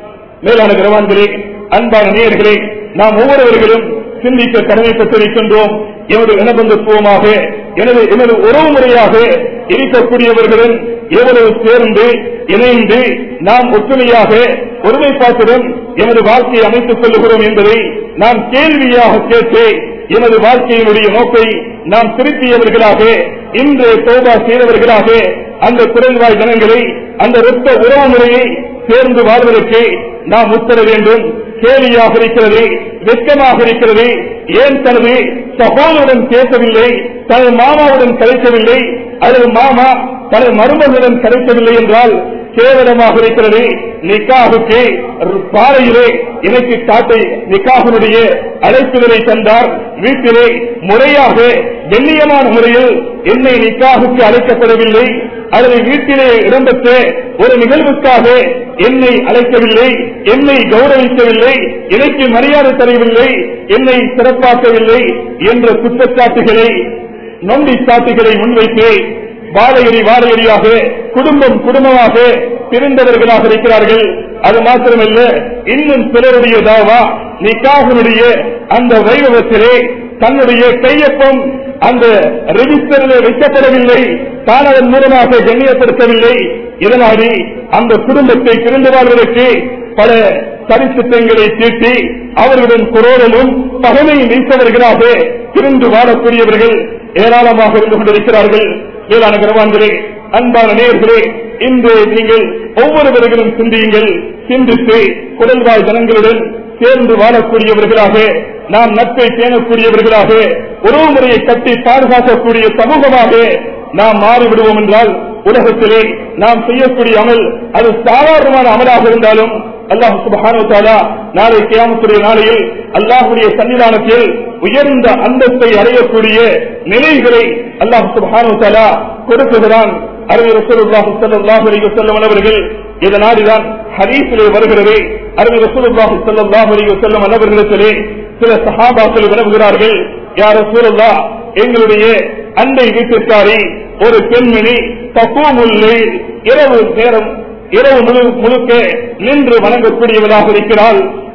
மேலான கிரவான்களே அன்பான நேயர்களே நாம் ஒவ்வொருவர்களும் சிந்திக்க கடமைப்பட்டிருக்கின்றோம் எனது இனபந்தத்துவமாக எனது எனது உறவு முறையாக இருக்கக்கூடியவர்களுடன் எவ்வளவு சேர்ந்து இணைந்து நாம் ஒற்றுமையாக ஒருமைப்பாட்டுடன் எமது வாழ்க்கையை அமைத்துக் கொள்ளுகிறோம் என்பதை நாம் கேள்வியாக கேட்டு எமது வாழ்க்கையினுடைய நோக்கை நாம் திருப்பியவர்களாக இன்று தோபா செய்தவர்களாக அந்த குரல்வாய் ஜனங்களை அந்த இரத்த உறவு முறையை சேர்ந்து வாழ்வதற்கு நாம் உத்தர வேண்டும் கேலியாக இருக்கிறது வெட்கமாக இருக்கிறது ஏன் தனது சகோதரனுடன் பேசவில்லை தனது மாமாவுடன் கலைக்கவில்லை அல்லது மாமா தனது மருமகளுடன் கலைக்கவில்லை என்றால் கேவலமாக இருக்கிறது நிக்காவுக்கு பாறையிலே எனக்கு காட்டை நிக்காகனுடைய அழைப்புதலை தந்தார் வீட்டிலே முறையாக கண்ணியமான முறையில் என்னை நிக்காவுக்கு அழைக்கப்படவில்லை அல்லது வீட்டிலே இடம்பெற்ற ஒரு நிகழ்வுக்காக என்னை அழைக்கவில்லை என்னை கௌரவிக்கவில்லை எனக்கு மரியாதை தரவில்லை என்னை சிறப்பாக்கவில்லை என்ற குற்றச்சாட்டுகளை நொண்டி சாட்டுகளை முன்வைத்து வாழையடி வாழையடியாக குடும்பம் குடும்பமாக பிரிந்தவர்களாக இருக்கிறார்கள் அது மாத்திரமல்ல இன்னும் சிலருடைய தாவா நிக்காகனுடைய அந்த வைபவத்திலே தன்னுடைய கையொப்பம் அந்த ரெஜிஸ்டரில் வைக்கப்படவில்லை தான் அதன் மூலமாக கண்ணியப்படுத்தவில்லை இதனாடி அந்த குடும்பத்தை பிரிந்து வாழ்வதற்கு பல சரித்திட்டங்களை தீட்டி அவர்களுடன் குரோதலும் பகமையும் நீத்தவர்களாக பிரிந்து வாழக்கூடியவர்கள் ஏராளமாக இருந்து கொண்டிருக்கிறார்கள் மேலான கிரவான்களே அன்பான நேயர்களே இன்று நீங்கள் ஒவ்வொருவர்களும் சிந்தியுங்கள் சிந்தித்து குடல்வாழ் ஜனங்களுடன் சேர்ந்து வாழக்கூடியவர்களாக நாம் நட்பை பேணக்கூடியவர்களாக உறவு முறையை கட்டி பாதுகாக்கக்கூடிய சமூகமாக நாம் மாறிவிடுவோம் என்றால் உலகத்திலே நாம் செய்யக்கூடிய அமல் அது சாதாரணமான அமலாக இருந்தாலும் அல்லாஹ் சுபஹானு தாலா நாளை கியாமத்துடைய நாளையில் அல்லாஹுடைய சன்னிதானத்தில் உயர்ந்த அந்தஸ்தை அடையக்கூடிய நிலைகளை அல்லாஹ் சுபஹானு தாலா கொடுக்குகிறான் அறிஞர் ரசூலுல்லாஹி ஸல்லல்லாஹு அலைஹி வஸல்லம் அவர்கள் இதனால்தான் ஹதீஸிலே வருகிறது அறிஞர் ரசூலுல்லாஹி ஸல்லல்லாஹு அலைஹி வஸல்லம் அவர்களிடத்திலே சில சஹாபாக்கள் வினவுகிறார்கள் யார் ரசூலுல்லாஹ் எங்களுடைய அண்டை வீட்டிற்காரி ஒரு பெண்மணி தப்பூமுல்லை இரவு நேரம் இரவு முழு முழுக்க நின்று வணங்கக்கூடியவளாக இருக்கிறாள்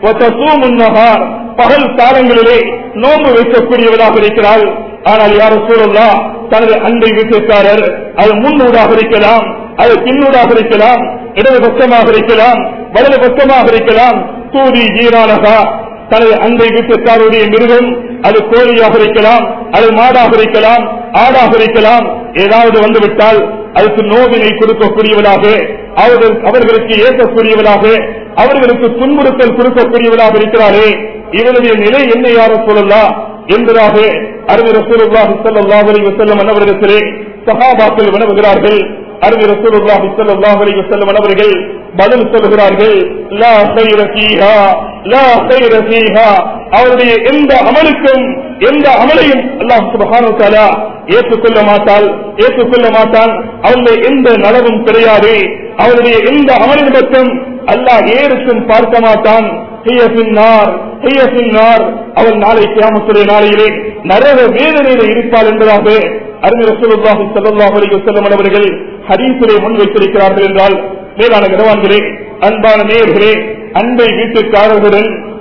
முன்னகார் பகல் காலங்களிலே நோன்பு வைக்கக்கூடியவளாக இருக்கிறாள் ஆனால் யார் சூழல்லா தனது அண்டை வீட்டுக்காரர் அது முன்னூடாக இருக்கலாம் அது பின்னூடாக இருக்கலாம் இடது பக்கமாக இருக்கலாம் வலது பக்கமாக இருக்கலாம் சூரி ஜீரானகா தனது அண்டை வீட்டுக்காரருடைய மிருகம் அது கோழியாக இருக்கலாம் அது மாடாக இருக்கலாம் ஆடாக இருக்கலாம் ஏதாவது வந்துவிட்டால் அதுக்கு நோவினை கொடுக்கக்கூடியவளாக அவர்கள் அவர்களுக்கு ஏற்கக்கூடியவளாக அவர்களுக்கு துன்புறுத்தல் கொடுக்கக்கூடியவளாக இருக்கிறாரே இவருடைய நிலை என்ன யாரும் சொல்லலாம் என்பதாக அறிஞர் ரசூலுல்லாஹி ஸல்லல்லாஹு அலைஹி வஸல்லம் அவர்களிடத்திலே சஹாபாக்கள் வினவுகிறார்கள் அறிஞர் ரசூலுல்லாஹி ஸல்லல்லாஹு அலைஹி வஸல்லம் அவர்கள் பதில் சொல்கிறார்கள் லா கைர ஃபீஹா லா கைர ஃபீஹா அவருடைய எந்த அமலுக்கும் எந்த அமலையும் அல்லாஹ் சுப்ஹானஹு வ தஆலா ஏற்றுக்கொள்ள மாட்டால் ஏற்றுக்கொள்ள மாட்டான் அவருடைய எந்த நலவும் கிடையாது அவருடைய எந்த அமலின் பக்கம் அல்லாஹ் ஏறுக்கும் பார்க்க மாட்டான் அவள் நாளை கியாமத்துடைய நாளையிலே நரக வேதனையில இருப்பாள் என்பதாக அறிஞர் ரசூலுல்லாஹி ஸல்லல்லாஹு அலைஹி வஸல்லம் அவர்கள் ஹதீஸிலே முன்வைத்திருக்கிறார்கள் என்றால் மேலான கனவான்களே அன்பான நேயர்களே அன்பை வீட்டுக்காரர்களுடன்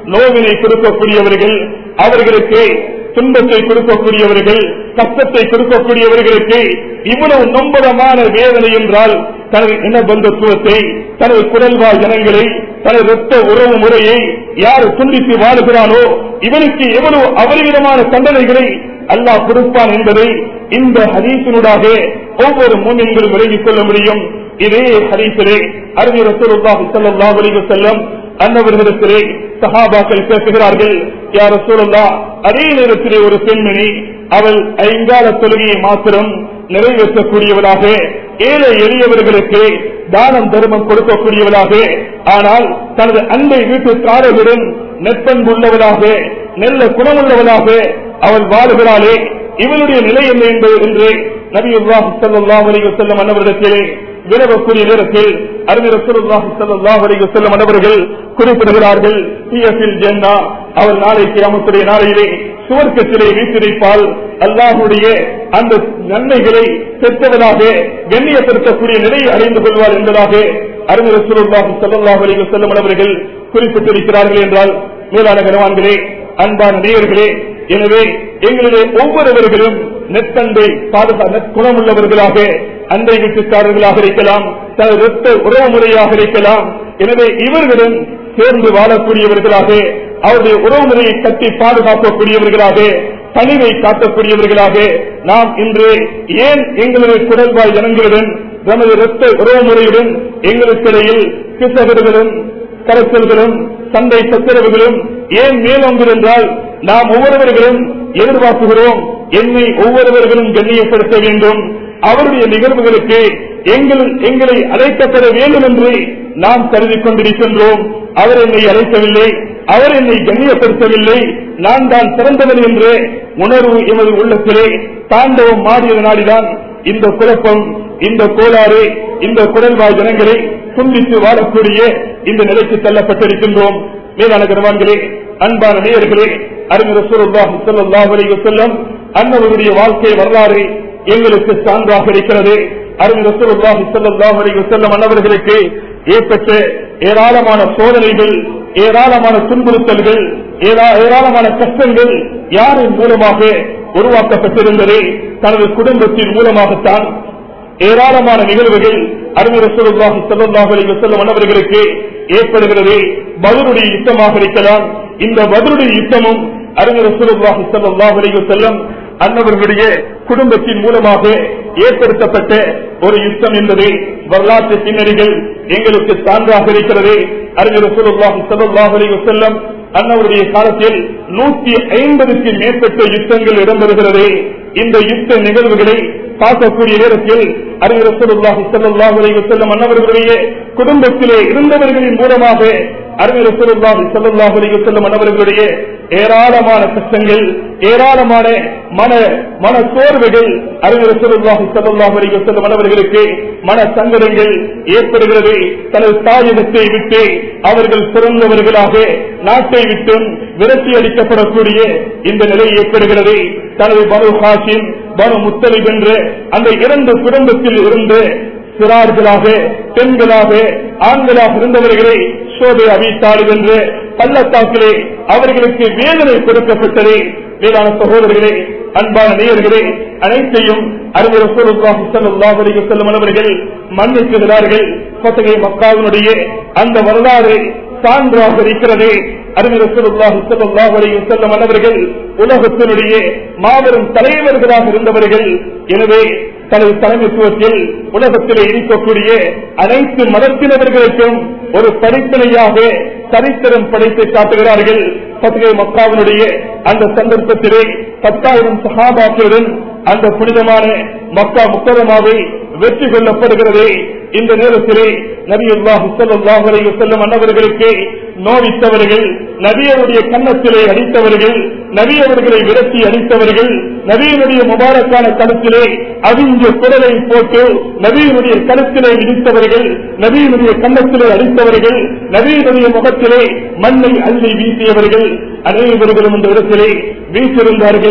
நோவினை கொடுக்கக்கூடியவர்கள் அவர்களுக்கு துன்பத்தை கொடுக்கக்கூடியவர்கள் கஷ்டத்தை கொடுக்கக்கூடியவர்களுக்கு இவ்வளவு நொம்பலமான வேதனை என்றால் தனது இன பந்தத்துவத்தை தனது குரல்வாழ் ஜனங்களை தனது ரத்த உறவு முறையை யார் துண்டித்து வாழுகிறானோ இவனுக்கு எவ்வளவு அபரிவிதமான தண்டனைகளை அல்லாஹ் கொடுப்பான் என்பதை இந்த ஹதீசினூடாக ஒவ்வொரு மூமியங்களும் விளங்கிக் கொள்ள முடியும் இதே ஹதீசிலே அறிஞர் ரசூலுல்லாஹி ஸல்லல்லாஹு அலைஹி வஸல்லம் அன்னவர்களிடத்திலே சஹாபாக்கள் பேசுகிறார்கள் யார் ரசூலுல்லாஹ் அதே நேரத்திலே ஒரு பெண்மணி அவள் ஐங்கால தொழுகையை மாத்திரம் நிறைவேற்றக்கூடியவளாக ஏழை எளியவர்களுக்கு தானம் தர்மம் கொடுக்கக்கூடியவளாக ஆனால் தனது அண்டை வீட்டுக்காரர்களுடன் நெற்பண்புள்ளவளாக நல்ல குணமுள்ளவளாக அவள் வாழுகிறாளே இவளுடைய நிலை என்ன என்பது என்று நபி அல்லாஹு ஸல்லல்லாஹு அலைஹி வஸல்லம் அன்னவரிடத்திலே வினவக்கூடிய நேரத்தில் அறிஞர் ரசூலுல்லாஹி ஸல்லல்லாஹு அலைஹி வஸல்லம் அன்னவர்கள் குறிப்பிடுகிறார்கள் ஹியஃபில் ஜன்னா அவள் நாளை கியாமத்துடைய நாளையிலே சுவர்க்கத்திலே வீட்டிருப்பால் அல்லாஹுடைய அந்த நன்மைகளை பெற்றவனாக கண்ணியப்படுத்தக்கூடிய நிலையை அடைந்து கொள்வார் என்பதாக அறிஞர் ரசூலுல்லாஹி ஸல்லல்லாஹு அலைஹி வஸல்லம் அவர்கள் குறிப்பிட்டிருக்கிறார்கள் என்றால் மேலான கனவான்களே அன்பான நேயர்களே எனவே எங்களுடைய ஒவ்வொருவர்களும் நெத்தண்டை பாதுகா நற்குணமுள்ளவர்களாக அண்டை வீட்டுக்காரர்களாக இருக்கலாம் தனது ரத்த உறவு முறையாக இருக்கலாம் எனவே இவர்களும் சேர்ந்து வாழக்கூடியவர்களாக அவருடைய உறவு முறையை கட்டி பாதுகாக்கக்கூடியவர்களாக பணிவை காட்டக்கூடியவர்களாக நாம் இன்று ஏன் எங்களுடைய குரல்வாய் ஜனங்களுடன் நமது இரத்த உறவு முறையுடன் எங்களுக்கிடையில் கிசகர்களும் கரசல்களும் சண்டை சச்சரவுகளும் ஏன் மேலோங்கும் என்றால் நாம் ஒவ்வொருவர்களும் எதிர்பார்க்குகிறோம் என்னை ஒவ்வொருவர்களும் கண்ணியப்படுத்த வேண்டும் அவருடைய நிகழ்வுகளுக்கு எங்கள் எங்களை அழைக்கப்பட வேண்டும் என்று நாம் கருதி கொண்டிருக்கின்றோம் அவர் என்னை அழைக்கவில்லை அவர் என்னை கண்ணியப்படுத்தவில்லை நான் தான் சிறந்தவன் என்று உணர்வு எமது உள்ளத்திலே தாண்டவம் மாறிய நாடிதான் இந்த குழப்பம் இந்த கோளாறு இந்த குரல்வாய் ஜனங்களை துண்டித்து வாழக்கூடிய இந்த நிலைக்கு தள்ளப்பட்டிருக்கின்றோம் மேலான கருவான்களே அன்பான நேயர்களே அறிஞர் ரசூலுல்லாஹி ஸல்லல்லாஹு அலைஹி வஸல்லம் அன்னவருடைய வாழ்க்கை வரலாறு எங்களுக்கு சான்றாக இருக்கிறது அறிஞர் ரசூலுல்லாஹி ஸல்லல்லாஹு அலைஹி வஸல்லம் அன்னவர்களுக்கு ஏற்பட்ட ஏராளமான சோதனைகள் ஏராளமான துன்புறுத்தல்கள் ஏரா- ஏராளமான கஷ்டங்கள் யாரின் மூலமாக உருவாக்கப்பட்டிருந்தது தனது குடும்பத்தின் மூலமாகத்தான் ஏராளமான நிகழ்வுகள் அறிஞர் ரசூலுல்லாஹி ஸல்லல்லாஹு அலைஹி வஸல்லம் அன்னவர்களுக்கு ஏற்படுகிறது பதருடைய யுத்தமாக இருக்கலாம் இந்த பதருடைய யுத்தமும் அறிஞர் ரசூலுல்லாஹி ஸல்லல்லாஹு அலைஹி வஸல்லம் அன்னவர்களுடைய குடும்பத்தின் மூலமாக ஏற்படுத்தப்பட்ட ஒரு யுத்தம் என்பது வரலாற்று பின்னணிகள் எங்களுக்கு சான்றாக இருக்கிறது அறிஞர் ரசூலுல்லாஹி ஸல்லல்லாஹு அலைஹி வஸல்லம் அன்னவருடைய காலத்தில் நூத்தி ஐம்பதுக்கு மேற்பட்ட யுத்தங்கள் இடம்பெறுகிறது இந்த யுத்த நிகழ்வுகளை பார்க்கக்கூடிய நேரத்தில் அறிஞர் ரசூலுல்லாஹி ஸல்லல்லாஹு அலைஹி வஸல்லம் அன்னவர்களுடைய குடும்பத்திலே இருந்தவர்களின் மூலமாக அறிஞர் ரசூலுல்லாஹி ஸல்லல்லாஹு அலைஹி வஸல்லம் அன்னவர்களுடைய ஏராளமான கஷ்டங்கள் ஏராளமான மன மன சோர்வுகள் அறிஞர் ரசூலுல்லாஹி ஸல்லல்லாஹு அலைஹி வஸல்லம் அன்னவர்களுக்கு மன சங்கடங்கள் ஏற்படுகிறது தனது தாயகத்தை விட்டு அவர்கள் பிறந்தவர்களாக நாட்டை விட்டும் விரட்டி அளிக்கப்படக்கூடிய இந்த நிலை ஏற்படுகிறது தனது பனு ஹாசிம் பனு முத்தலிப் என்ற அந்த இரண்டு குடும்பத்தில் இருந்து சிறார்களாக பெண்களாக ஆண்களாக இருந்தவர்களை சோதை அபித்தாளி என்று பள்ளத்தாக்கிலே அவர்களுக்கு வேதனை கொடுக்கப்பட்டது வேளாண் சகோதரர்களே அன்பான நேயர்களே அனைத்தையும் அறிஞர் ரசூலுல்லாஹி ஸல்லல்லாஹு அலைஹி வஸல்லம் அவர்கள் மன்னிக்கிறார்கள் பத்தகை மக்காவினுடைய அந்த வரலாறு சான்றாக இருக்கிறது அறிஞர் ரசூலுல்லாஹி ஸல்லல்லாஹு அலைஹி வஸல்லம் அவர்கள் உலகத்தினுடைய மாபெரும் தலைவர்களாக இருந்தவர்கள் எனவே தனது தலைமைத்துவத்தில் உலகத்திலே இருக்கக்கூடிய அனைத்து மதத்தினர்களுக்கும் ஒரு படிப்பினையாக சரித்திரம் படைத்து காட்டுகிறார்கள் பத்திரிகை மக்காவினுடைய அந்த சந்தர்ப்பத்திலே பத்தாயிரம் சகாபாக்களுடன் அந்த புனிதமான மக்கா முக்கரமாவை வெற்றி கொள்ளப்படுகிறது இந்த நேரத்திலே நபியுல்லாஹு ஸல்லல்லாஹு அலைஹி வஸல்லம் அன்னவர்களுக்கு நோவித்தவர்கள் நபியருடைய கன்னத்திலே அடித்தவர்கள் நபியவர்களை விரட்டி அடித்தவர்கள் நபியினுடைய முபாரக்கான கருத்திலே அவிஞ்ச குரலை போட்டு நபியினுடைய கருத்திலே இடித்தவர்கள் நபியினுடைய கன்னத்திலே அடித்தவர்கள் நபியினுடைய முகத்திலே மண்ணை அள்ளி வீசியவர்கள் அனைவர்களும் இந்த இடத்திலே வீசிருந்தார்கள்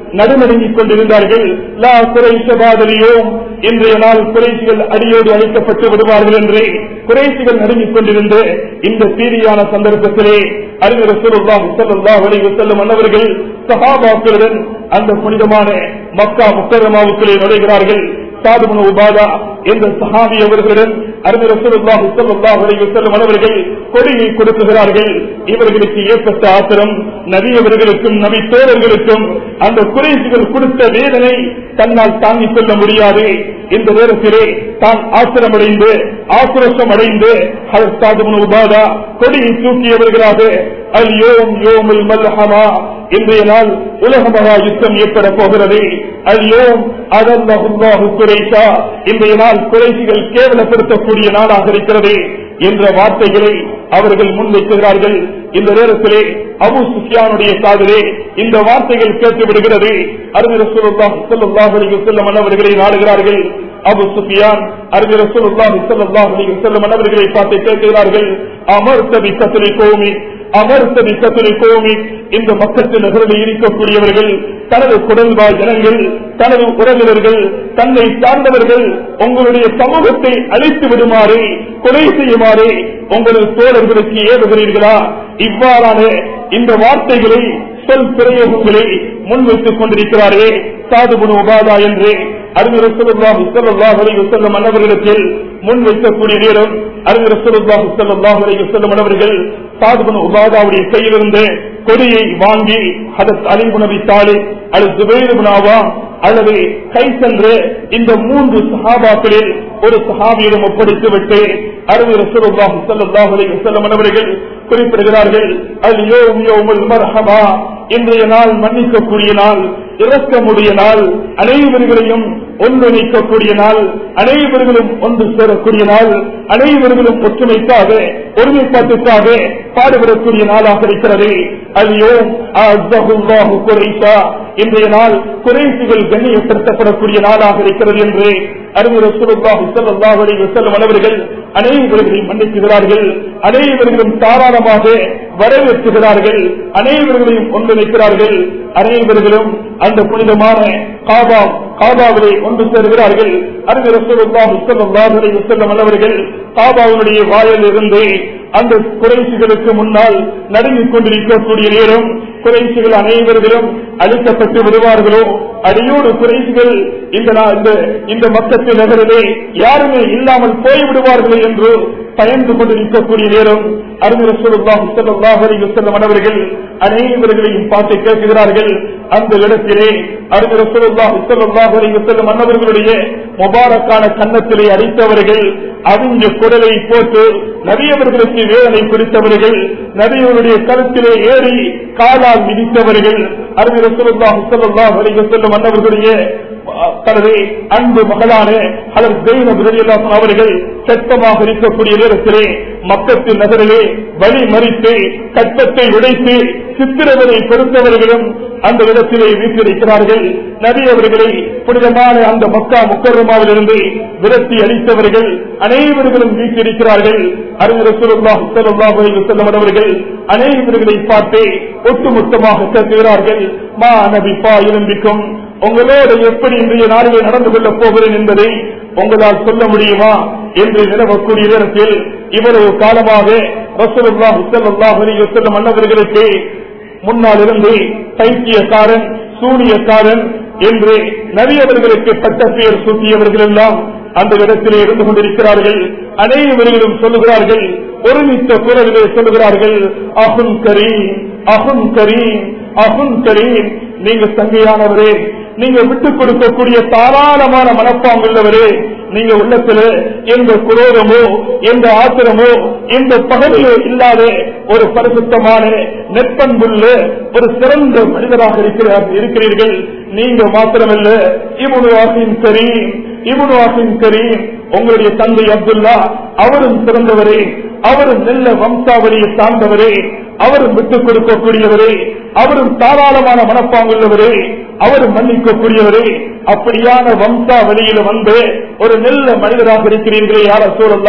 நடுநடுங்கிக் கொண்டிருந்தார்கள் லா குறைசபாதலியோம் இன்றைய நாள் குறைசிகள் அடியோடு அழைக்கப்பட்டு விடுவார்கள் என்று குறைசிகள் நடுங்கிக் கொண்டிருந்த இந்த சீரியான சந்தர்ப்பத்திலே அறிஞர் ரசூலுல்லாஹி ஸல்லல்லாஹு அலைஹி வஸல்லம் அன்னவர்கள் சஹாபாக்களுடன் அந்த புனிதமான மக்கா முக்கரமாவுக்குள்ளே நுழைகிறார்கள் சாதுபுன உபாதா என்ற சஹாபி அவர்களுடன் அறிஞர் ரசூலுல்லாஹி ஸல்லல்லாஹு அலைஹி வஸல்லம் அவர்கள் கொடியை கொடுக்குகிறார்கள் இவர்களுக்கு ஏற்பட்ட ஆத்திரம் நபி அவர்களுக்கும் நபி தோழர்களுக்கும் அந்த குறைசிகள் கொடுத்த வேதனை தன்னால் தாங்கிக் கொள்ள முடியாது இந்த நேரத்திலே தான் ஆத்திரமடைந்து ஆக்ரோஷம் அடைந்து சாதுபுன உபாதா கொடியை தூக்கியவர்களாக அல் யோம் யோமுல் மல்ஹமா இன்றைய நாள் உலக மகா யுத்தம் ஏற்பட போகிறது அல் யோம் அதல்லாஹு குறைசா இன்றைய நாள் குறைசிகள் கேவலப்படுத்தக்கூடிய நாளாக இருக்கிறது என்ற வார்த்தைகளை அவர்கள் முன்வைக்கிறார்கள் இந்த நேரத்திலே அபு சுஃபியானுடைய காதலே இந்த வார்த்தைகள் கேட்டு விடுகிறது அறிஞர் செல்லும் அவர்களை நாடுகிறார்கள் அபு சுஃபியான் அறிஞர் செல்லும் அவர்களை பார்த்து கேட்கிறார்கள் அமர் தபி கத்திரி கோமி அமர்த்ததி கத்திரி கோமி இந்த மக்கத்து நகரில் இருக்கக்கூடியவர்கள் தனது குடல்வாழ் ஜனங்கள் தனது உறவினர்கள் தன்னை சார்ந்தவர்கள் உங்களுடைய சமூகத்தை அழித்து விடுமாறு கொலை செய்யுமாறு உங்களது தோழர்களுக்கு ஏவுகிறீர்களா இவ்வாறான இந்த வார்த்தைகளை சொல் பிரயோகங்களை முன்வைத்துக் கொண்டிருக்கிறாரே சாதுபுன் உபாதா என்று அறிஞர் ஸல்லல்லாஹு ஸல்லல்லாஹு அலைஹி வஸல்லம் அன்னவர்களிடத்தில் முன்வைக்கக்கூடிய நேரம் அறிஞர் ஸல்லல்லாஹு ஸல்லல்லாஹு அலைஹி வஸல்லம் அன்னவர்கள் சாதுபுன் உபாதாவுடைய கையிலிருந்து கொடியை வாங்கி ஹதத் அலிபு நபி தாலிப் அல்லது ஜுபைர் இப்னு அவாம் அல்லது கை சென்று இந்த மூன்று சஹாபாக்களில் ஒரு சஹாபியிடம் ஒப்படைத்து விட்டு அறிஞர் ஸல்லல்லாஹு ஸல்லல்லாஹு அலைஹி வஸல்லம் அன்னவர்கள் குறிப்பிடுகிறார்கள் அல் யோம் யோமுல் மர்ஹமா இன்றைய நாள் மன்னிக்கக்கூடிய நாள் இறக்கமுடைய நாள் அனைவர்களையும் ஒன்றிணைக்கக்கூடிய நாள் அனைவர்களும் ஒன்று சேரக்கூடிய நாள் அனைவர்களும் ஒற்றுமைக்காக ஒருமைப்பாட்டுக்காக பாடுபடக்கூடிய நாளாக இருக்கிறது அல்யோம் குறைசா இன்றைய நாள் குறைசுகள் கண்ணியப்படுத்தப்படக்கூடிய நாளாக இருக்கிறது என்று அறிஞர் அவர்கள் அனைவர்களையும் மன்னிக்குகிறார்கள் அனைவர்களும் தாராளமாக வரவேற்றுகிறார்கள் அனைவர்களையும் ஒன்றிணைக்கிறார்கள் அனைவர்களும் அந்த புனிதமான காபா காபாவிலே ஒன்று சேருகிறார்கள் அறிஞர் செல்லும் அவர்கள் காபாவினுடைய வாயில் இருந்து அந்த குறைசிகளுக்கு முன்னால் நடுங்கிக் கொண்டிருக்கக்கூடிய நேரம் குறைசிகள் அனைவர்களும் அழிக்கப்பட்டு விடுவார்களோ அடியோடு குறைசிகள் இந்த நா- இந்த- இந்த மக்கத்து நகரிலே யாருமே இல்லாமல் போய்விடுவார்கள் என்று பயந்து கொண்டிருக்கக்கூடிய நேரம் அறிஞர் செல்லும் அவர்கள் அனைவர்களையும் பார்த்து கேட்கிறார்கள் அந்த இடத்திலே அறிஞர் செல்லும் மன்னவர்களுடைய முபாரக்கான கன்னத்திலே அடித்தவர்கள் அவங்க குடலை போட்டு நபியவர்களுக்கு வேதனை குறித்தவர்கள் நபியவருடைய கருத்திலே ஏறி காலால் மிதித்தவர்கள் அறிஞர் செல்லும் மன்னவர்களுடைய தனது அன்பு மகளான ஹலர் ஜெயினப் ரலியல்லாஹு அவர்கள் சட்டமாக இருக்கக்கூடிய நேரத்திலே மக்கத்து நகரிலே வழி மறித்து கட்டத்தை உடைத்து சித்திரவதை கொடுத்தவர்களும் அந்த இடத்திலே வீட்டிருக்கிறார்கள் நபி அவர்களை புனிதமான அந்த மக்கா முக்கரமாவிலிருந்து விரட்டி அளித்தவர்கள் அனைவர்களும் வீட்டிருக்கிறார்கள் அறிஞர் செல்லும் அவர்கள் அனைவர்களை பார்த்து ஒட்டுமொத்தமாக கேட்கிறார்கள் மா நபி பா இரும்பிக்கும் உங்களோடு எப்படி இன்றைய நாளிலே நடந்து கொள்ளப் போகிறேன் என்பதை உங்களால் சொல்ல முடியுமா என்று நிலவக்கூடிய நேரத்தில் இவ்வளவு காலமாக ரசூலுல்லாஹி ஸல்லல்லாஹு அலைஹி வஸல்லம் அன்னவர்களுக்கு முன்னால் இருந்து பைத்தியக்காரன் சூனியக்காரன் என்று நவியவர்களுக்கு பட்ட பெயர் சூட்டியவர்கள் எல்லாம் அந்த இடத்திலே இருந்து கொண்டிருக்கிறார்கள் அனைவர்களும் சொல்லுகிறார்கள் ஒருமித்த குரலிலே சொல்லுகிறார்கள் அகுன் கரீம் அகுன் கரீம் அகுன் கரீம் நீங்க தங்கையானவரே நீங்க விட்டுக் கொடுக்கக்கூடிய தாராளமான மனப்பாங்குள்ளவரே நீங்க உள்ளத்துல எந்த குரோதமோ எந்த ஆத்திரமோ எந்த பகலிலோ இல்லாத ஒரு பரிசுத்தமான நெற்பண்புள்ள ஒரு சிறந்த மனிதராக இருக்கிறார் இருக்கிறீர்கள் நீங்க மாத்திரமல்ல இவனு ஆசின் கரீம் இவனு ஆசின் கரீம் உங்களுடைய தந்தை அப்துல்லா அவரும் சிறந்தவரே அவரும் நல்ல வம்சாவளியை சார்ந்தவரே அவரும் விட்டுக் கொடுக்கக்கூடியவரே அவரும் தாராளமான மனப்பாங்குள்ளவரே அவரும் மன்னிக்கக்கூடியவரே அப்படியான வம்சாவளியில வந்து ஒரு நல்ல மனிதராக இருக்கிறீர்களே யார சூழல்லா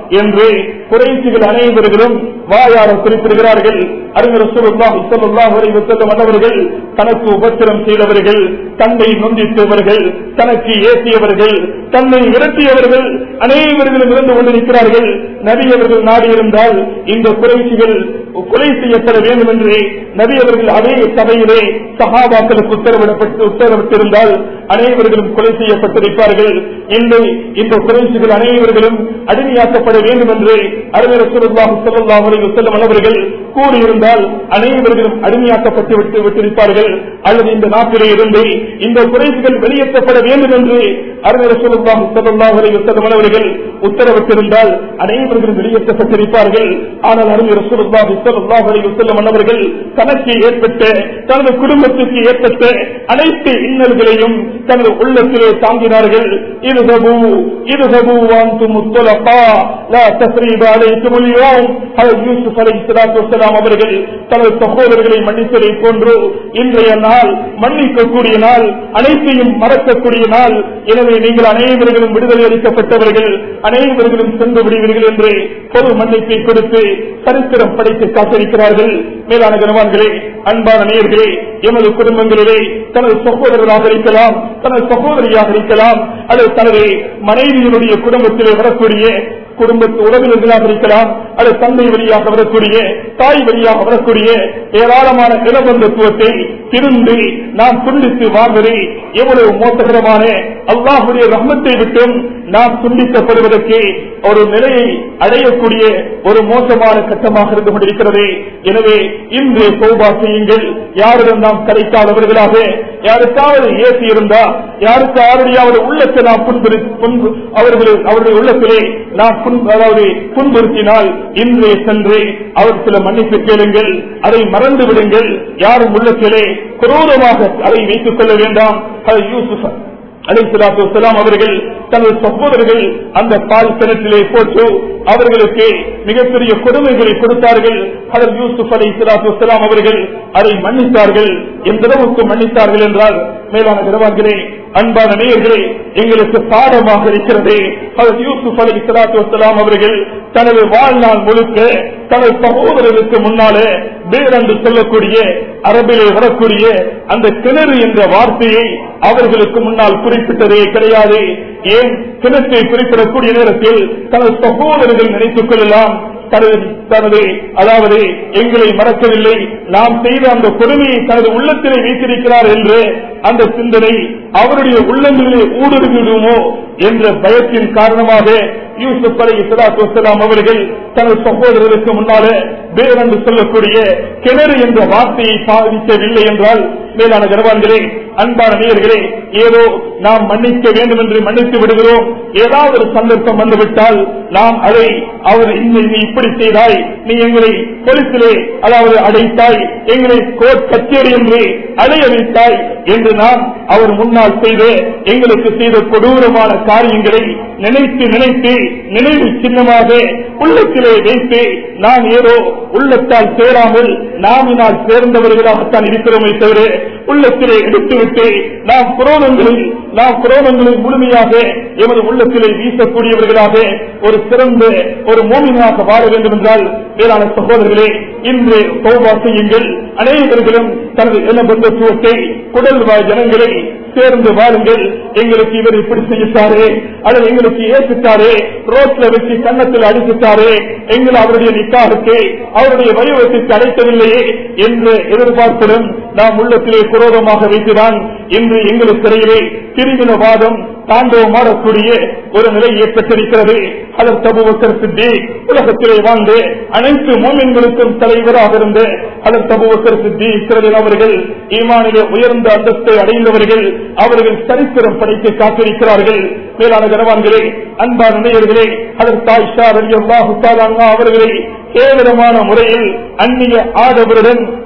என்று குறைசிகள் அனைவர்களும் வாயார குறிப்பிடுகிறார்கள் அறிஞர் ரசூலுல்லாஹி ஸல்லல்லாஹு அலைஹி வஸல்லம் அவர்கள் தனக்கு உபத்திரம் செய்தவர்கள் தன்னை நொந்தித்தவர்கள் தனக்கு ஏசியவர்கள் தன்னை விரட்டியவர்கள் அனைவர்களும் இருந்து கொண்டிருக்கிறார்கள் நபி அவர்கள் நாடியிருந்தால் இந்த குறைசிகள் கொலை செய்யப்பட வேண்டும் என்று நபி அவர்கள் அதே சபையிலே சகாபாக்களுக்கு உத்தரவிடப்பட்டு உத்தரவிட்டிருந்தால் அனைவர்களும் கொலை செய்யப்பட்டிருப்பார்கள் இன்று இந்த குறைசிகள் அனைவர்களும் அடிமையாக்கப்பட வேண்டும் என்று அறிஞர் சுல்லாஹு சல்லாஹ் அலி வசல்லம் அவர்கள் கூறியிருந்தால் அனைவர்களும் அடிமையாக்கப்பட்டு விட்டு விட்டிருப்பார்கள் அல்லது இந்த நாட்டிலே இருந்து இந்த குறைசிகள் வெளியேற்றப்பட வேண்டும் என்று அறிஞர் சுல்லாஹு சல்லாஹ் அலி வசல்லம் அவர்கள் உத்தரவிட்டிருந்தால் அனைவர்களும் வெளியேற்றப்பட்டிருப்பார்கள் ஆனால் அறிஞர் சுல்லாஹு சல்லாஹ் அலி வசல்லம் அவர்கள் தனக்கு ஏற்பட்ட தனது குடும்பத்துக்கு ஏற்பட்ட அனைத்து இன்னல்களையும் தனது உள்ளத்திலே தாங்கினார்கள் இருகபு இருகபு வாந்து முத்தலப்பா லா தஸ்ரீப அலைக்கும் اليوم ஹஜ்ரத் யூசுப் அலைஹிஸ்ஸலாத்து வஸ்ஸலாம் அவர்கள் தனது சகோதரர்களை மன்னித்ததை போன்று இன்றைய நாள் மன்னிக்கக்கூடிய நாள் அனைத்தையும் மறக்கக்கூடிய நாள் எனவே நீங்கள் அனைவர்களும் விடுதலை அளிக்கப்பட்டவர்கள் அனைவர்களும் சென்று விடுவீர்கள் என்று பொது மன்னிப்பை கொடுத்து சரித்திரம் படைத்து காத்திருக்கிறார்கள் மேலான கனவான்களே அன்பான நேயர்களே எமது குடும்பங்களிலே தனது சகோதரராக இருக்கலாம் தனது சகோதரியாக இருக்கலாம் அல்லது தனது மனைவியினுடைய குடும்பத்திலே வரக்கூடிய குடும்பத்து உறவினர்களாக இருக்கலாம் அல்லது தந்தை வழியாக வரக்கூடிய தாய் வழியாக வரக்கூடிய ஏராளமான இளபந்தத்துவத்தை திரும்பி நாம் துண்டித்து வாழ்வதை எவ்வளவு மோசகரமான அல்லாஹுடைய ரஹ்மத்தை விட்டும் நாம் துண்டிக்கப்படுவதற்கு ஒரு நிலையை அடையக்கூடிய ஒரு மோசமான கட்டமாக இருந்து கொண்டிருக்கிறது எனவே இன்று சௌபா செய்யுங்கள் யாரிடம் நாம் கிடைக்காதவர்களாக யாருக்காவது ஏசி இருந்தா யாருக்கு யாருடையாவது உள்ளத்தை நாம் புண்புறு புண்பு அவர்கள் அவருடைய உள்ளத்திலே நாம் புண் அதாவது புண்படுத்தினால் இன்று சென்று அவர் சில மன்னிப்பு கேளுங்கள் அதை மறந்து விடுங்கள் யாரும் உள்ளத்திலே குரோதமாக அதை வைத்துக் கொள்ள வேண்டாம் அது யூசுப் அலிசலாத்து வலாம் அவர்கள் தனது சகோதரர்கள் அந்த பால் கிணற்றிலே போட்டு அவர்களுக்கு மிகப்பெரிய கொடுமைகளை கொடுத்தார்கள் அதர் யூசுப் அலி சலாத்து வலாம் அவர்கள் அதை மன்னித்தார்கள் எந்த அளவுக்கு மன்னித்தார்கள் என்றால் மேலான கிரவான்களே அன்பான நேயர்களே எங்களுக்கு பாடமாக இருக்கிறது அதர் யூசுப் அலி சலாத்து வலாம் அவர்கள் தனது வாழ்நாள் முழுக்க தனது சகோதரருக்கு முன்னாலே பேர் என்று சொல்லக்கூடிய அரபிலே வரக்கூடிய அந்த கிணறு என்ற வார்த்தையை அவர்களுக்கு முன்னால் குறிப்பிட்டதே கிடையாது ஏன் கிணற்றை குறிப்பிடக்கூடிய நேரத்தில் தனது சகோதரர்கள் நினைத்துக் கொள்ளலாம் தனது தனது அதாவது எங்களை மறக்கவில்லை நாம் செய்த அந்த கொடுமையை தனது உள்ளத்திலே வைத்திருக்கிறார் என்று அந்த சிந்தனை அவருடைய உள்ளங்களிலே ஊடுருவிடுமோ என்ற பயத்தின் காரணமாக யூசுப் அலி இஸ்லாத்து வசலாம் அவர்கள் தனது சகோதரருக்கு முன்னாலே வேர் என்று சொல்லக்கூடிய கிணறு என்ற வார்த்தையை பாதிக்கவில்லை என்றால் மேலான கர்வான்களே அன்பான நேயர்களே ஏதோ நாம் மன்னிக்க வேண்டும் என்று மன்னித்து விடுகிறோம் ஏதாவது ஒரு சந்தர்ப்பம் வந்துவிட்டால் நாம் அதை அவர் இன்னை நீ இப்படி செய்தாய் நீ எங்களை பொலிசிலே அதாவது அடைத்தாய் எங்களை கோர்ட் கச்சேரி என்று அடைய வைத்தாய் என்று நாம் அவர் முன்னால் செய்து எங்களுக்கு செய்த கொடூரமான காரியங்களை நினைத்து நினைத்து நினைவு சின்னமாக உள்ளத்திலே வைத்து நாம் ஏதோ உள்ளத்தால் சேராமல் நாமினால் சேர்ந்தவர்களாகத்தான் இருக்கிறோமே தவிர உள்ளத்திலே எடுத்துவிட்டு நாம் குரோனங்களில் நாம் குரோனங்களில் முழுமையாக எமது உள்ளத்திலே வீசக்கூடியவர்களாக ஒரு சிறந்த ஒரு மோமினாக வாழ வேண்டும் என்றால் மேலான சகோதரர்களே இன்று சௌபா செய்யுங்கள் அனைவர்களும் தனது இனபந்தத்துவத்தை குடல் வாழ் ஜனங்களை சேர்ந்து வாருங்கள் எங்களுக்கு இவர் இப்படி செய்யிட்டாரே அல்லது எங்களுக்கு ஏற்றுட்டாரே ரோட்ல வச்சு கன்னத்தில் அடிச்சுட்டாரே எங்களை அவருடைய நிக்காருக்கு அவருடைய வைவத்திற்கு அடைத்தவில்லையே என்ற எதிர்பார்ப்புடன் நாம் உள்ளத்திலே குரோதமாக வைத்துதான் இன்று எங்களுக்கு இடையிலே பிரிவினவாதம் தாண்டவமாடக்கூடிய ஒரு நிலை ஏற்பட்டிருக்கிறது அதன் தபுவக்கர் சித்தி உலகத்திலே வாழ்ந்து அனைத்து மோமின்களுக்கும் தலைவராக இருந்த அதன் தபுவக்கர் சித்தி இஸ்ரேல் அவர்கள் ஈமானிலே உயர்ந்த அந்தஸ்தை அடைந்தவர்கள் அவர்கள் சரித்திரம் படைத்து காத்திருக்கிறார்கள் மேலான கனவான்களே அன்பான நேயர்களே அதன் தாய் ஷா ரலியல்லாஹு தஆலா அவர்களை கேவலமான முறையில் அந்நிய ஆடவருடன்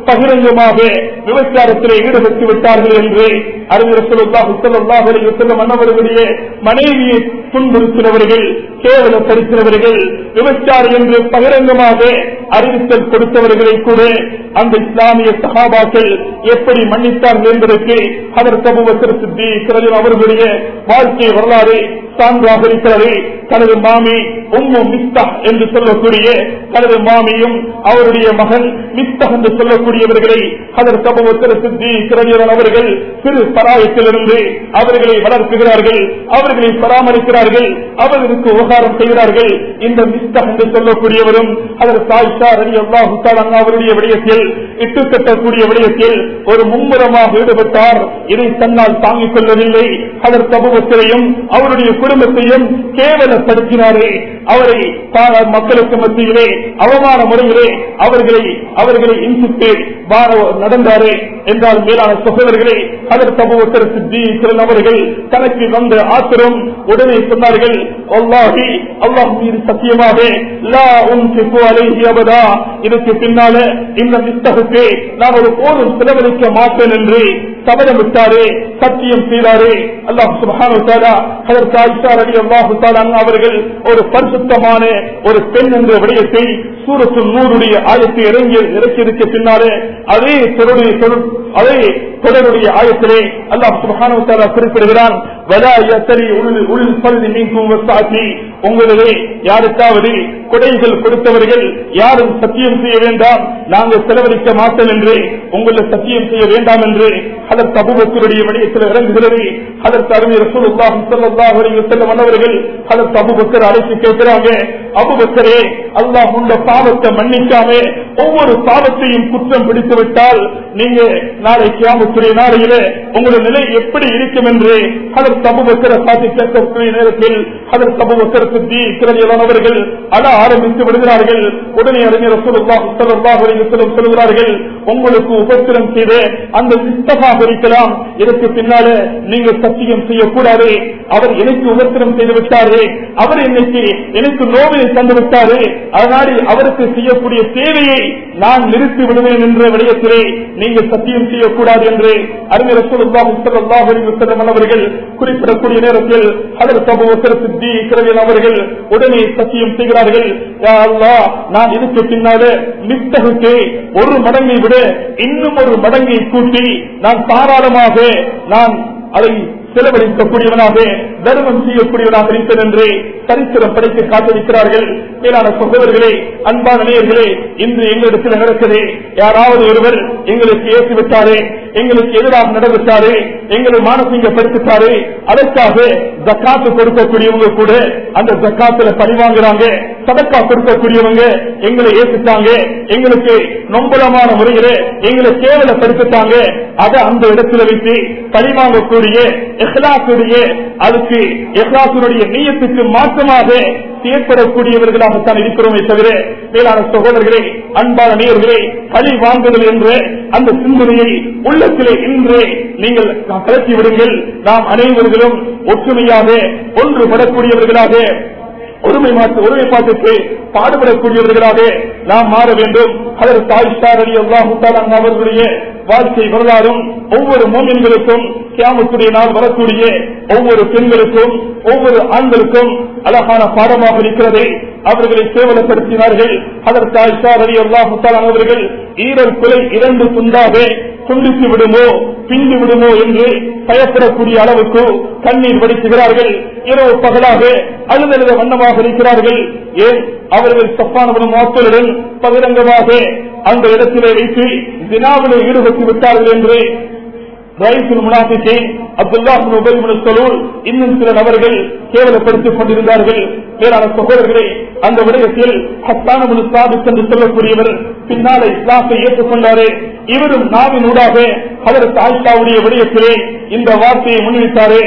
பகிரங்கமாக விபச்சாரத்திலே ஈடுபட்டு விட்டார்கள் என்று அறிஞர் சொல்லாஹு செல்லும் மன்னவர்களுடைய மனைவியை துன்புறுத்தினவர்கள் கேவலப்படுத்தினவர்கள் விபச்சாரம் என்று பகிரங்கமாக அறிவித்தல் கொடுத்தவர்களை கூட அந்த இஸ்லாமிய சகாபாக்கள் எப்படி மன்னித்தார்கள் என்பதற்கு அவர் சமூகத்தில் சித்தி அவர்களுடைய வாழ்க்கை வரலாறு சான்றாக இருக்கிறது தனது மாமி உம்மு மிஸ்தா என்று சொல்லக்கூடிய தனது மாமியும் அவருடைய மகன் மிஸ்தா என்று சொல்லக்கூடியவர்களை அதர் சமூகத்தில் சித்தி கிரவியவன் அவர்கள் சிறு பராயத்திலிருந்து அவர்களை வளர்க்குகிறார்கள் அவர்களை பராமரிக்கிறார்கள் அவர்களுக்கு உபகாரம் செய்கிறார்கள் இந்த மிஸ்தா என்று சொல்லக்கூடியவரும் அதர் சாய்ஷா ரவி அல்லாஹு அவருடைய விடயத்தில் இட்டு கட்டக்கூடிய விடயத்தில் ஒரு மும்முரமாக ஈடுபட்டார் இதை தன்னால் தாங்கிக் கொள்ளவில்லை அதர் சமூகத்திலையும் அவருடைய குடும்பத்தையும் கேவலப்படுத்தினாரே அவரை பா- மக்களுக்கு மத்தியிலே அவமான முறையிலே அவர்களை அவர்களை இன்சித்து வார- நடந்தாரே என்றால் மேலான சகோதரர்களே அதர் சமூகத்தில் சித்தி சிறன் அவர்கள் தனக்கு வந்த ஆத்திரம் உடனே சொன்னார்கள் அல்லாஹி அல்லாஹ் மீது சத்தியமாக லா உன் அலைஹி அபதா இதற்கு பின்னால இந்த மிஸ்தகுக்கு நான் ஒரு போதும் செலவழிக்க மாட்டேன் என்று சபதமிட்டாரே சத்தியம் செய்தாரே அல்லாஹ் சுப்ஹானஹு வ தஆலா ஹஜரத் ஆயிஷா ரலியல்லாஹு தஆலா அன்ஹா அவர்கள் ஒரு பரிசுத்தமான ஒரு பெண் என்ற விடயத்தை சூரத்து நூறுடைய ஆயத்தை இறங்கி இறக்கியிருக்க பின்னாலே அதே தொடருடைய தொடர் அதே தொடருடைய ஆயத்திலே அல்லாஹ் சுப்ஹானஹு வ தஆலா குறிப்பிடுகிறான் வலா யத்தரி உல் உல் ஃபர்தி மின்கும் வஸாத்தி உங்களிலே யாருக்காவது கொடைகள் கொடுத்தவர்கள் யாரும் சத்தியம் செய்ய வேண்டாம் நாங்கள் செலவழிக்க மாட்டோம் என்று உங்களை சத்தியம் செய்ய வேண்டாம் என்று அதற்கு அபுபக்கருடைய விடயத்தில் இறங்குகிறது அதற்கு அருமை ரசூலுல்லாஹி ஸல்லல்லாஹு அலைஹி வஸல்லம் அவர்கள் அதற்கு அபுபக்கர் அழைத்து கேட்கிறாங்க அபுபக்கரே அல்லாஹ் உண்ட பாவத்தை மன்னிக்காம ஒவ்வொரு பாவத்தையும் குற்றம் பிடித்து விட்டால் நீங்க நாளை கியாமத்துடைய நாளையிலே உங்களுடைய நிலை எப்படி இருக்கும் என்று அதற்கு அபுபக்கரை பார்த்து கேட்கக்கூடிய நேரத்தில் அதற்கு அபுபக்கர் சித்தி அவர்கள் அழ ஆரம்பித்து விடுகிறார்கள் உடனே அறிஞர் ரசூலுல்லாஹி ஸல்லல்லாஹு அலைஹி வஸல்லம் சொல்கிறார்கள் உங்களுக்கு உபத்திரம் செய்த அந்த மிஸ்தகாக இருக்கலாம் இதற்கு பின்னால நீங்க சத்தியம் செய்யக்கூடாது அவர் எனக்கு உபத்திரம் செய்து விட்டாரு அவர் இன்னைக்கு எனக்கு நோவினை தந்து விட்டாரு அதனால அவருக்கு செய்யக்கூடிய சேவையை நான் நிறுத்தி விடுவேன் என்ற விடயத்திலே நீங்க சத்தியம் செய்யக்கூடாது என்று அறிஞர் ரசூலுல்லாஹி ஸல்லல்லாஹு அலைஹி வஸல்லம் அவர்கள் குறிப்பிடக்கூடிய நேரத்தில் அதர் சமூகத்தில் சித்தி கிரவியல் அவர்கள் உடனே சத்தியம் செய்கிறார்கள் யா அல்லாஹ் நான் இதுக்கு பின்னாலே மிஸ்தகுக்கு ஒரு மடங்கை விட இன்னும் ஒரு மடங்கை கூட்டி நான் தாராளமாக நான் அதை செலவழிக்கக்கூடியவனாக தர்மம் செய்யக்கூடியவனாக இருப்பேன் என்று சரித்திரம் படைத்து காத்திருக்கிறார்கள் மேலான சகோதரர்களே அன்பான நேயர்களே இன்று எங்களிடத்தில் நடக்குது யாராவது ஒருவர் எங்களுக்கு ஏற்றி விட்டாரே எங்களுக்கு எதிராக நடந்துட்டாரு எங்களை மானசீகப்படுத்திட்டாரு அதற்காக ஜக்காத்து கொடுக்கக்கூடியவங்க கூட அந்த ஜக்காத்துல பழி வாங்குறாங்க சதக்கா கொடுக்கக்கூடியவங்க எங்களை ஏற்றுட்டாங்க எங்களுக்கு நொம்பலமான முறையில எங்களை கேவலப்படுத்திட்டாங்க அதை அந்த இடத்துல வைத்து பழி வாங்கக்கூடிய எஹ்லாசுடைய அதுக்கு எஹ்லாசுடைய நீயத்துக்கு மாற்றமாக செயற்படக்கூடியவர்களாகத்தான் இருக்கிறோமே தவிர மேலான சகோதரர்களே அன்பான நேயர்களே பழி வாங்குதல் என்ற அந்த சிந்தனையை உள்ளத்திலே இன்று நீங்கள் கலத்தி விடுங்கள் நாம் அனைவர்களும் ஒற்றுமையாக ஒன்றுபடக்கூடியவர்களாக ஒருமை மாற்று ஒருமைப்பாட்டுக்கு பாடுபடக்கூடியவர்களாக நாம் மாற வேண்டும் அதற்கு ஆயிஷார் அலி அல்லாஹு அவர்களுடைய வாழ்க்கை வரலாறும் ஒவ்வொரு மோமின்களுக்கும் கியாமத்துடைய நாள் வரக்கூடிய ஒவ்வொரு பெண்களுக்கும் ஒவ்வொரு ஆண்களுக்கும் அழகான பாடமாக இருக்கிறது அவர்களை கேவலப்படுத்தினார்கள் அதற்கு ஆயிஷார் அலி அல்லாஹு அவர்கள் ஈரல் குலை இரண்டு துண்டாக துண்டித்து விடுமோ பிந்து விடுமோ என்று பயப்படக்கூடிய அளவுக்கு கண்ணீர் வடிக்குகிறார்கள் இரவு பகலாக அழுதழுத வண்ணமாக இருக்கிறார்கள் ஏன் அவர்கள் சப்பானவரும் மாத்தலுடன் பகிரங்கமாக அந்த இடத்திலே வைத்து வினாவிலே ஈடுபட்டு விட்டார்கள் என்று ரைசுல் முனாபிக்கேன் அப்துல்லா உபயோகத்தலூர் இன்னும் சில நபர்கள் கேவலப்படுத்திக் கொண்டிருந்தார்கள் மேலான சகோதரர்களை அந்த விடயத்தில் ஹத்தானபுல் சாபித் என்று சொல்லக்கூடியவர் பின்னால இஸ்லாத்தை ஏற்றுக்கொண்டாரே இவரும் நாவின் ஊடாக அதற்கு ஆயிஷாவுடைய விடயத்திலே இந்த வார்த்தையை முன்வைத்தாரே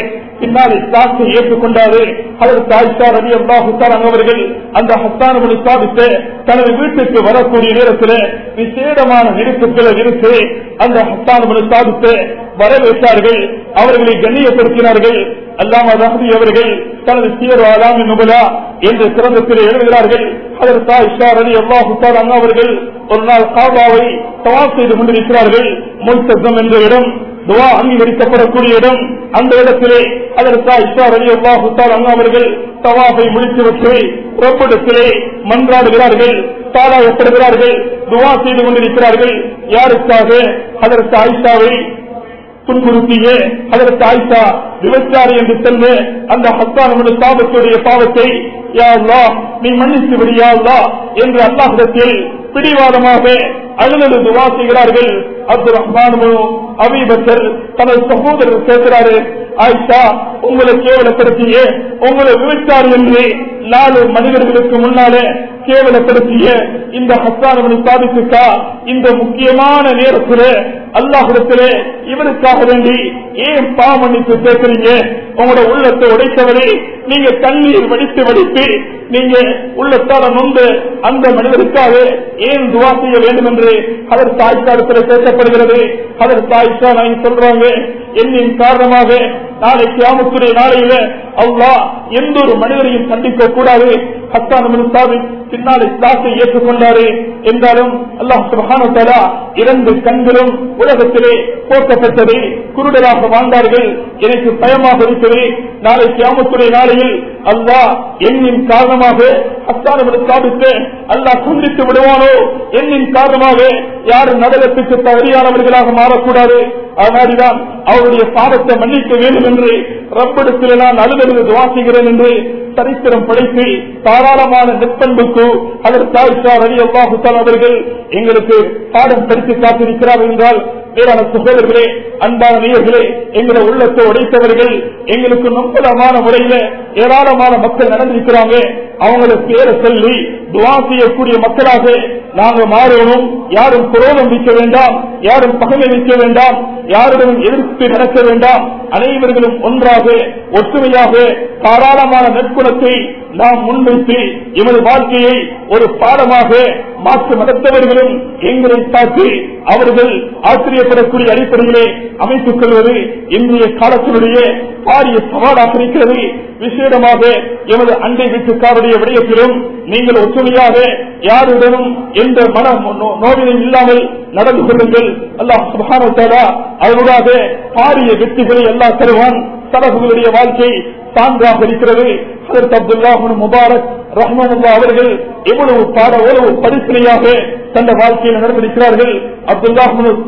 பின்னால் இஸ்லாத்தை ஏற்றுக்கொண்டாரு அதற்கு ஆயிஷா ரவி அல்லாஹுத்தார் அவர்கள் அந்த ஹஸ்தானபடி சாதித்து தனது வீட்டுக்கு வரக்கூடிய நேரத்தில் விசேடமான நெருப்புகளை விரித்து அந்த ஹஸ்தானபடி சாதித்து வரவேற்றார்கள் அவர்களை கண்ணியப்படுத்தினார்கள் அல்லாம ரஹதி அவர்கள் தனது சீரோ அலாமி நுபலா என்ற சிறந்தத்தில் எழுதுகிறார்கள் அதற்கு ஆயிஷா ரவி அல்லாஹுத்தார் அண்ணா அவர்கள் ஒரு நாள் காபாவை தவாப் செய்து கொண்டிருக்கிறார்கள் முல்தம் என்ற இடம் துவா அங்கீகரிக்கப்படக்கூடிய இடம் அந்த இடத்திலே அதற்கு இஷா அலி அல்லாஹுத்தால் அண்ணா அவர்கள் தவாஃபை முடித்துவிட்டு புறப்படத்திலே மன்றாடுகிறார்கள் தாளாயப்படுகிறார்கள் துவா செய்து கொண்டிருக்கிறார்கள் யாருக்காக அதற்கு ஆயிஷாவை துன்புறுத்திய அதற்கு ஆயிஷா விபச்சாரி என்று செல்ல அந்த ஹஸ்தான சாபத்துடைய பாவத்தை யா அல்லாஹ் நீ மன்னித்து விடியா அல்லாஹ் என்று அல்லாஹிடத்தில் பிடிவாதமாக அழுதது துவா செய்கிறார்கள் அப்துல் ரஹ்மான் அபிபக்கர் தனது சகோதரர் கேட்கிறாரு ஆயிஷா உங்களை கேவலப்படுத்திய உங்களை விபச்சாரி என்று நாலு மனிதர்களுக்கு முன்னாலே கேவலப்படுத்திய இந்த ஹஸ்தானவனை சாதித்துக்கா இந்த முக்கியமான நேரத்தில் அல்லாஹிடத்திலே இவருக்காக வேண்டி ஏன் பாவமன்னிப்பு கேட்கிறீங்க உங்களோட உள்ளத்தை உடைத்தவரே நீங்க கண்ணீர் வடித்து வடித்து நீங்க உள்ளத்தால நொந்து அந்த மனிதருக்காக ஏன் துவா செய்ய வேண்டும் என்று அதற்கு ஆய்ச்சாரத்தில் கேட்கப்படுகிறது அதற்கு ஆய்ச்சா நான் சொல்றாங்க என்னின் காரணமாக நாளைக்கு ஆமத்துடைய நாளையில அவ்வா எந்த ஒரு மனிதரையும் சந்திக்க கூடாது ஹஸ்தான சாதி பின்னால் இஸ்லாத்தை ஏற்றுக்கொண்டாரு என்றாலும் அல்லாஹ் சுபஹான இரண்டு கண்களும் உலகத்திலே போக்கப்பட்டது குருடராக வாழ்ந்தார்கள் எனக்கு பயமாக இருக்கிறது நாளைக்கு ஆமத்துடைய நாளையில் அல்லாஹ் எண்ணின் காரணமாக ஹஸ்தான சாதித்து அல்லாஹ் சந்தித்து விடுவானோ எண்ணின் காரணமாக யாரும் நடனத்துக்கு தவறியானவர்களாக மாறக்கூடாது அதனால்தான் அவருடைய பாவத்தை மன்னிக்க வேண்டும் என்று ரப்படத்தில் நான் அழுதழுது துவாசிக்கிறேன் என்று சரித்திரம் படைத்து தாராளமான நெற்பண்புக்கு அதற்கு ஆயிஷா அலி அல்லாஹுத்தால் அவர்கள் எங்களுக்கு பாடம் படித்து காத்திருக்கிறார் என்றால் வேறான சுகோதரர்களே அன்பான நேயர்களே எங்களை உள்ளத்தை உடைத்தவர்கள் எங்களுக்கு நம்பலமான முறையில ஏராளமான மக்கள் நடந்திருக்கிறாங்க அவங்கள பேரை சொல்லி துவா செய்யக்கூடிய மக்களாக நாங்கள் மாறணும் யாரும் குரோதம் வைக்க வேண்டாம் யாரும் பகமை வைக்க வேண்டாம் யாரிடம் எதிர்த்து நடக்க வேண்டாம் அனைவர்களும் ஒன்றாக ஒற்றுமையாக தாராளமான நற்குணத்தை நாம் முன்வைத்து எமது வாழ்க்கையை ஒரு பாடமாக மாற்று மதத்தவர்களும் எங்களை பார்த்து அவர்கள் ஆச்சரியப்படக்கூடிய அடிப்படையிலே அமைத்துக் கொள்வது இன்றைய காலத்தினுடைய பாரிய சவாலாக இருக்கிறது விசேடமாக எமது அண்டை வீட்டுக்காருடைய விடயத்திலும் நீங்கள் ஒற்றுமையாக யாருடனும் எந்த மன நோ- நோவினை இல்லாமல் நடந்து கொள்ளுங்கள் அல்லாஹ் சுபான அதனூடாக பாரிய வெற்றிகளை எல்லாம் தருவான் தலகுகளுடைய வாழ்க்கை சான்றாக இருக்கிறது அதற்கு அப்துல்லா முபாரக் ரஹ்மானுல்லா அவர்கள் எவ்வளவு பாட எவ்வளவு பரிசீலையாக தந்த வாழ்க்கையில் நடந்திருக்கிறார்கள் அப்துல்லா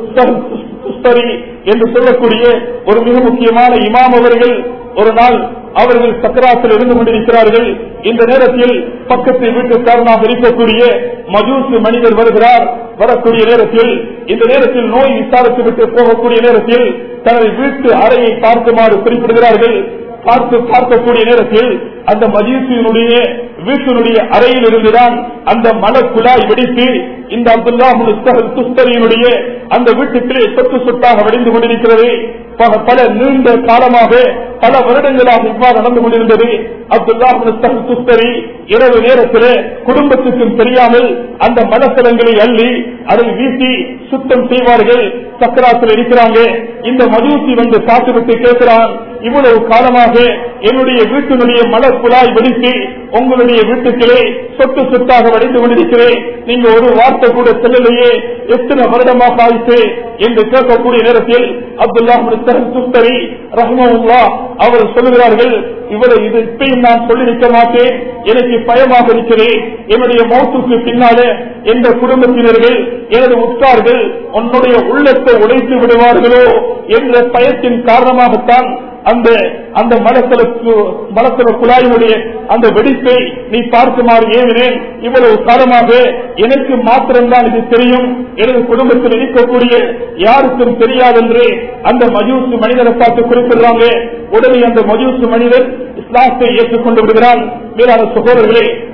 துஸ்தரி என்று சொல்லக்கூடிய ஒரு மிக முக்கியமான இமாம் அவர்கள் ஒரு நாள் அவர்கள் சக்கராத்தில் இருந்து கொண்டிருக்கிறார்கள் இந்த நேரத்தில் பக்கத்து வீட்டுக்காரனாக இருக்கக்கூடிய மஜூசு மனிதர் வருகிறார் வரக்கூடிய நேரத்தில் இந்த நேரத்தில் நோய் விசாரித்து விட்டு போகக்கூடிய நேரத்தில் தனது வீட்டு அறையை பார்க்குமாறு குறிப்பிடுகிறார்கள் பார்த்து பார்க்கக்கூடிய நேரத்தில் அந்த மஜீசியினுடைய வீட்டினுடைய அறையில் இருந்துதான் அந்த மலக்குழாய் வெடித்து இந்த அப்துல்லா துஸ்தரியினுடைய அந்த வீட்டுக்குள்ளே சொத்து சொத்தாக வடிந்து கொண்டிருக்கிறது பல- பல நீண்ட காலமாக பல வருடங்களாக இவ்வாறு நடந்து கொண்டிருந்தது அப்துல்லா துஸ்தரி இரவு நேரத்தில் குடும்பத்துக்கும் தெரியாமல் அந்த மலசலங்களை அள்ளி அதை வீசி சுத்தம் செய்வார்கள் சக்கராத்தில் இருக்கிறாங்க இந்த மஜூசி வந்து காத்துவிட்டு கேட்கிறான் இவ்வளவு காலமாக என்னுடைய வீட்டினுடைய மலர் குழாய் வெடித்து உங்களுடைய வீட்டுக்களே சொத்து சொத்தாக வடிந்து கொண்டிருக்கிறேன் நீங்க ஒரு வார்த்தை கூட செல்லலையே எத்தனை வருடமாக ஆயிற்று என்று கேட்கக்கூடிய நேரத்தில் அப்துல்லா சுத்தரி ரஹ்மல்லா அவர் சொல்லுகிறார்கள் இவரை இது இப்பயும் நான் சொல்லியிருக்க மாட்டேன் எனக்கு பயமாக இருக்கிறேன் என்னுடைய மௌத்துக்கு பின்னாலே எந்த குடும்பத்தினர்கள் எனது உற்றார்கள் உன்னுடைய உள்ளத்தை உடைத்து விடுவார்களோ என்ற பயத்தின் காரணமாகத்தான் அந்த அந்த மலத்தலுக்கு மலத்தல குழாயினுடைய அந்த வெடிப்பை நீ பார்க்குமாறு ஏவினேன் இவ்வளவு காலமாக எனக்கு மாத்திரம்தான் இது தெரியும் எனது குடும்பத்தில் இருக்கக்கூடிய யாருக்கும் தெரியாதென்று அந்த மஜூசு மனிதரை பார்த்து குறிப்பிடுறாங்க உடனே அந்த மஜூசு மனிதர் இஸ்லாத்தை ஏற்றுக்கொண்டு விடுகிறான் மேலான சகோதரர்களே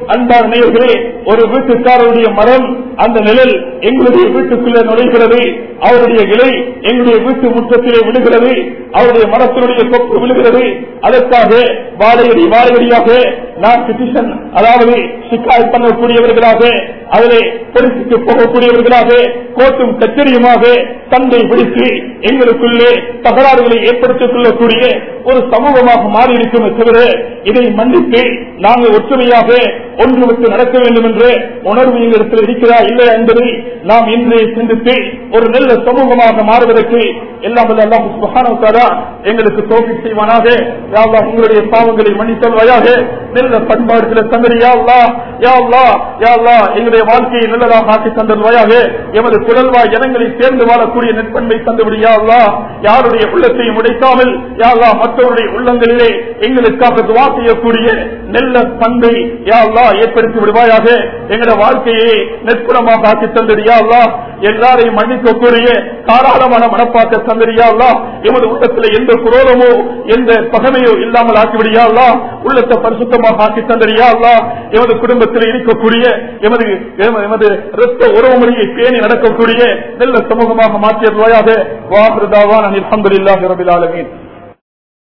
அன்பார் நேயர்களே ஒரு வீட்டுக்காரருடைய மரம் அந்த நிழல் எங்களுடைய வீட்டுக்குள்ளே நுழைகிறது அவருடைய இலை எங்களுடைய வீட்டு முற்றத்திலே விழுகிறது அவருடைய மரத்தினுடைய கொப்பு விழுகிறது அதற்காக வாழையடி வாழையடியாக நான் பிட்டிஷன் அதாவது சிக்காய் பண்ணக்கூடியவர்களாக அதிலே பொலிசுக்கு போகக்கூடியவர்களாக கோட்டும் கச்சேரியுமாக சண்டை பிடித்து எங்களுக்குள்ளே தகராறுகளை ஏற்படுத்திக் கொள்ளக்கூடிய ஒரு சமூகமாக மாறி இருக்குமே தவிர இதை மன்னித்து நாங்கள் ஒற்றுமையாக ஒன்றுவிட்டு நடக்க வேண்டும் என்ற உணர்வு எங்களிடத்தில் இருக்கிறா இல்லையா என்பதை நாம் இன்று சிந்தித்து ஒரு நல்ல சமூகமாக மாறுவதற்கு எல்லாம் வல்ல அல்லாஹ் சுப்ஹானஹு வ தஆலா எங்களுக்கு தௌஃபீக் செய்வானாக யா அல்லாஹ் உங்களுடைய பாவங்களை மன்னித்தல்வாயாக நல்ல பண்பாடுகளை தந்தது யா அல்லாஹ் யா அல்லாஹ் யா அல்லாஹ் எங்களுடைய வாழ்க்கையை நல்லதாக ஆக்கி தந்தல்வாயாக எமது குடல்வா ஜனங்களை சேர்ந்து வாழக்கூடிய நெற்பண்பை தந்துவிடு யா அல்லாஹ் யாருடைய உள்ளத்தையும் உடைக்காமல் யா அல்லாஹ் மற்றவருடைய உள்ளங்களிலே எங்களுக்காக துவா செய்யக்கூடிய நல்ல பண்பை யா அல்லாஹ் ஏற்படுத்தி விடுவாயாக எங்களுடைய வாழ்க்கையை நெற்புறமாக ஆக்கி தந்தது யா அல்லாஹ் எல்லாரையும் மன்னிக்கக்கூடிய தாராளமான மனப்பாக்க தந்தரியா அல்லா எமது உள்ளத்துல எந்த குரோதமோ எந்த பகமையோ இல்லாமல் ஆக்கிவிடியா அல்லா உள்ளத்தை பரிசுத்தமாக ஆக்கி தந்தரியா அல்லா எமது குடும்பத்தில் இருக்கக்கூடிய எமது எம- எமது ரத்த உறவு முறையை பேணி நடக்கக்கூடிய நல்ல சமூகமாக மாற்றியதுவாயாக வாஹிருதாவான் அலமதுல்லாஹி ரபில் ஆலமீன்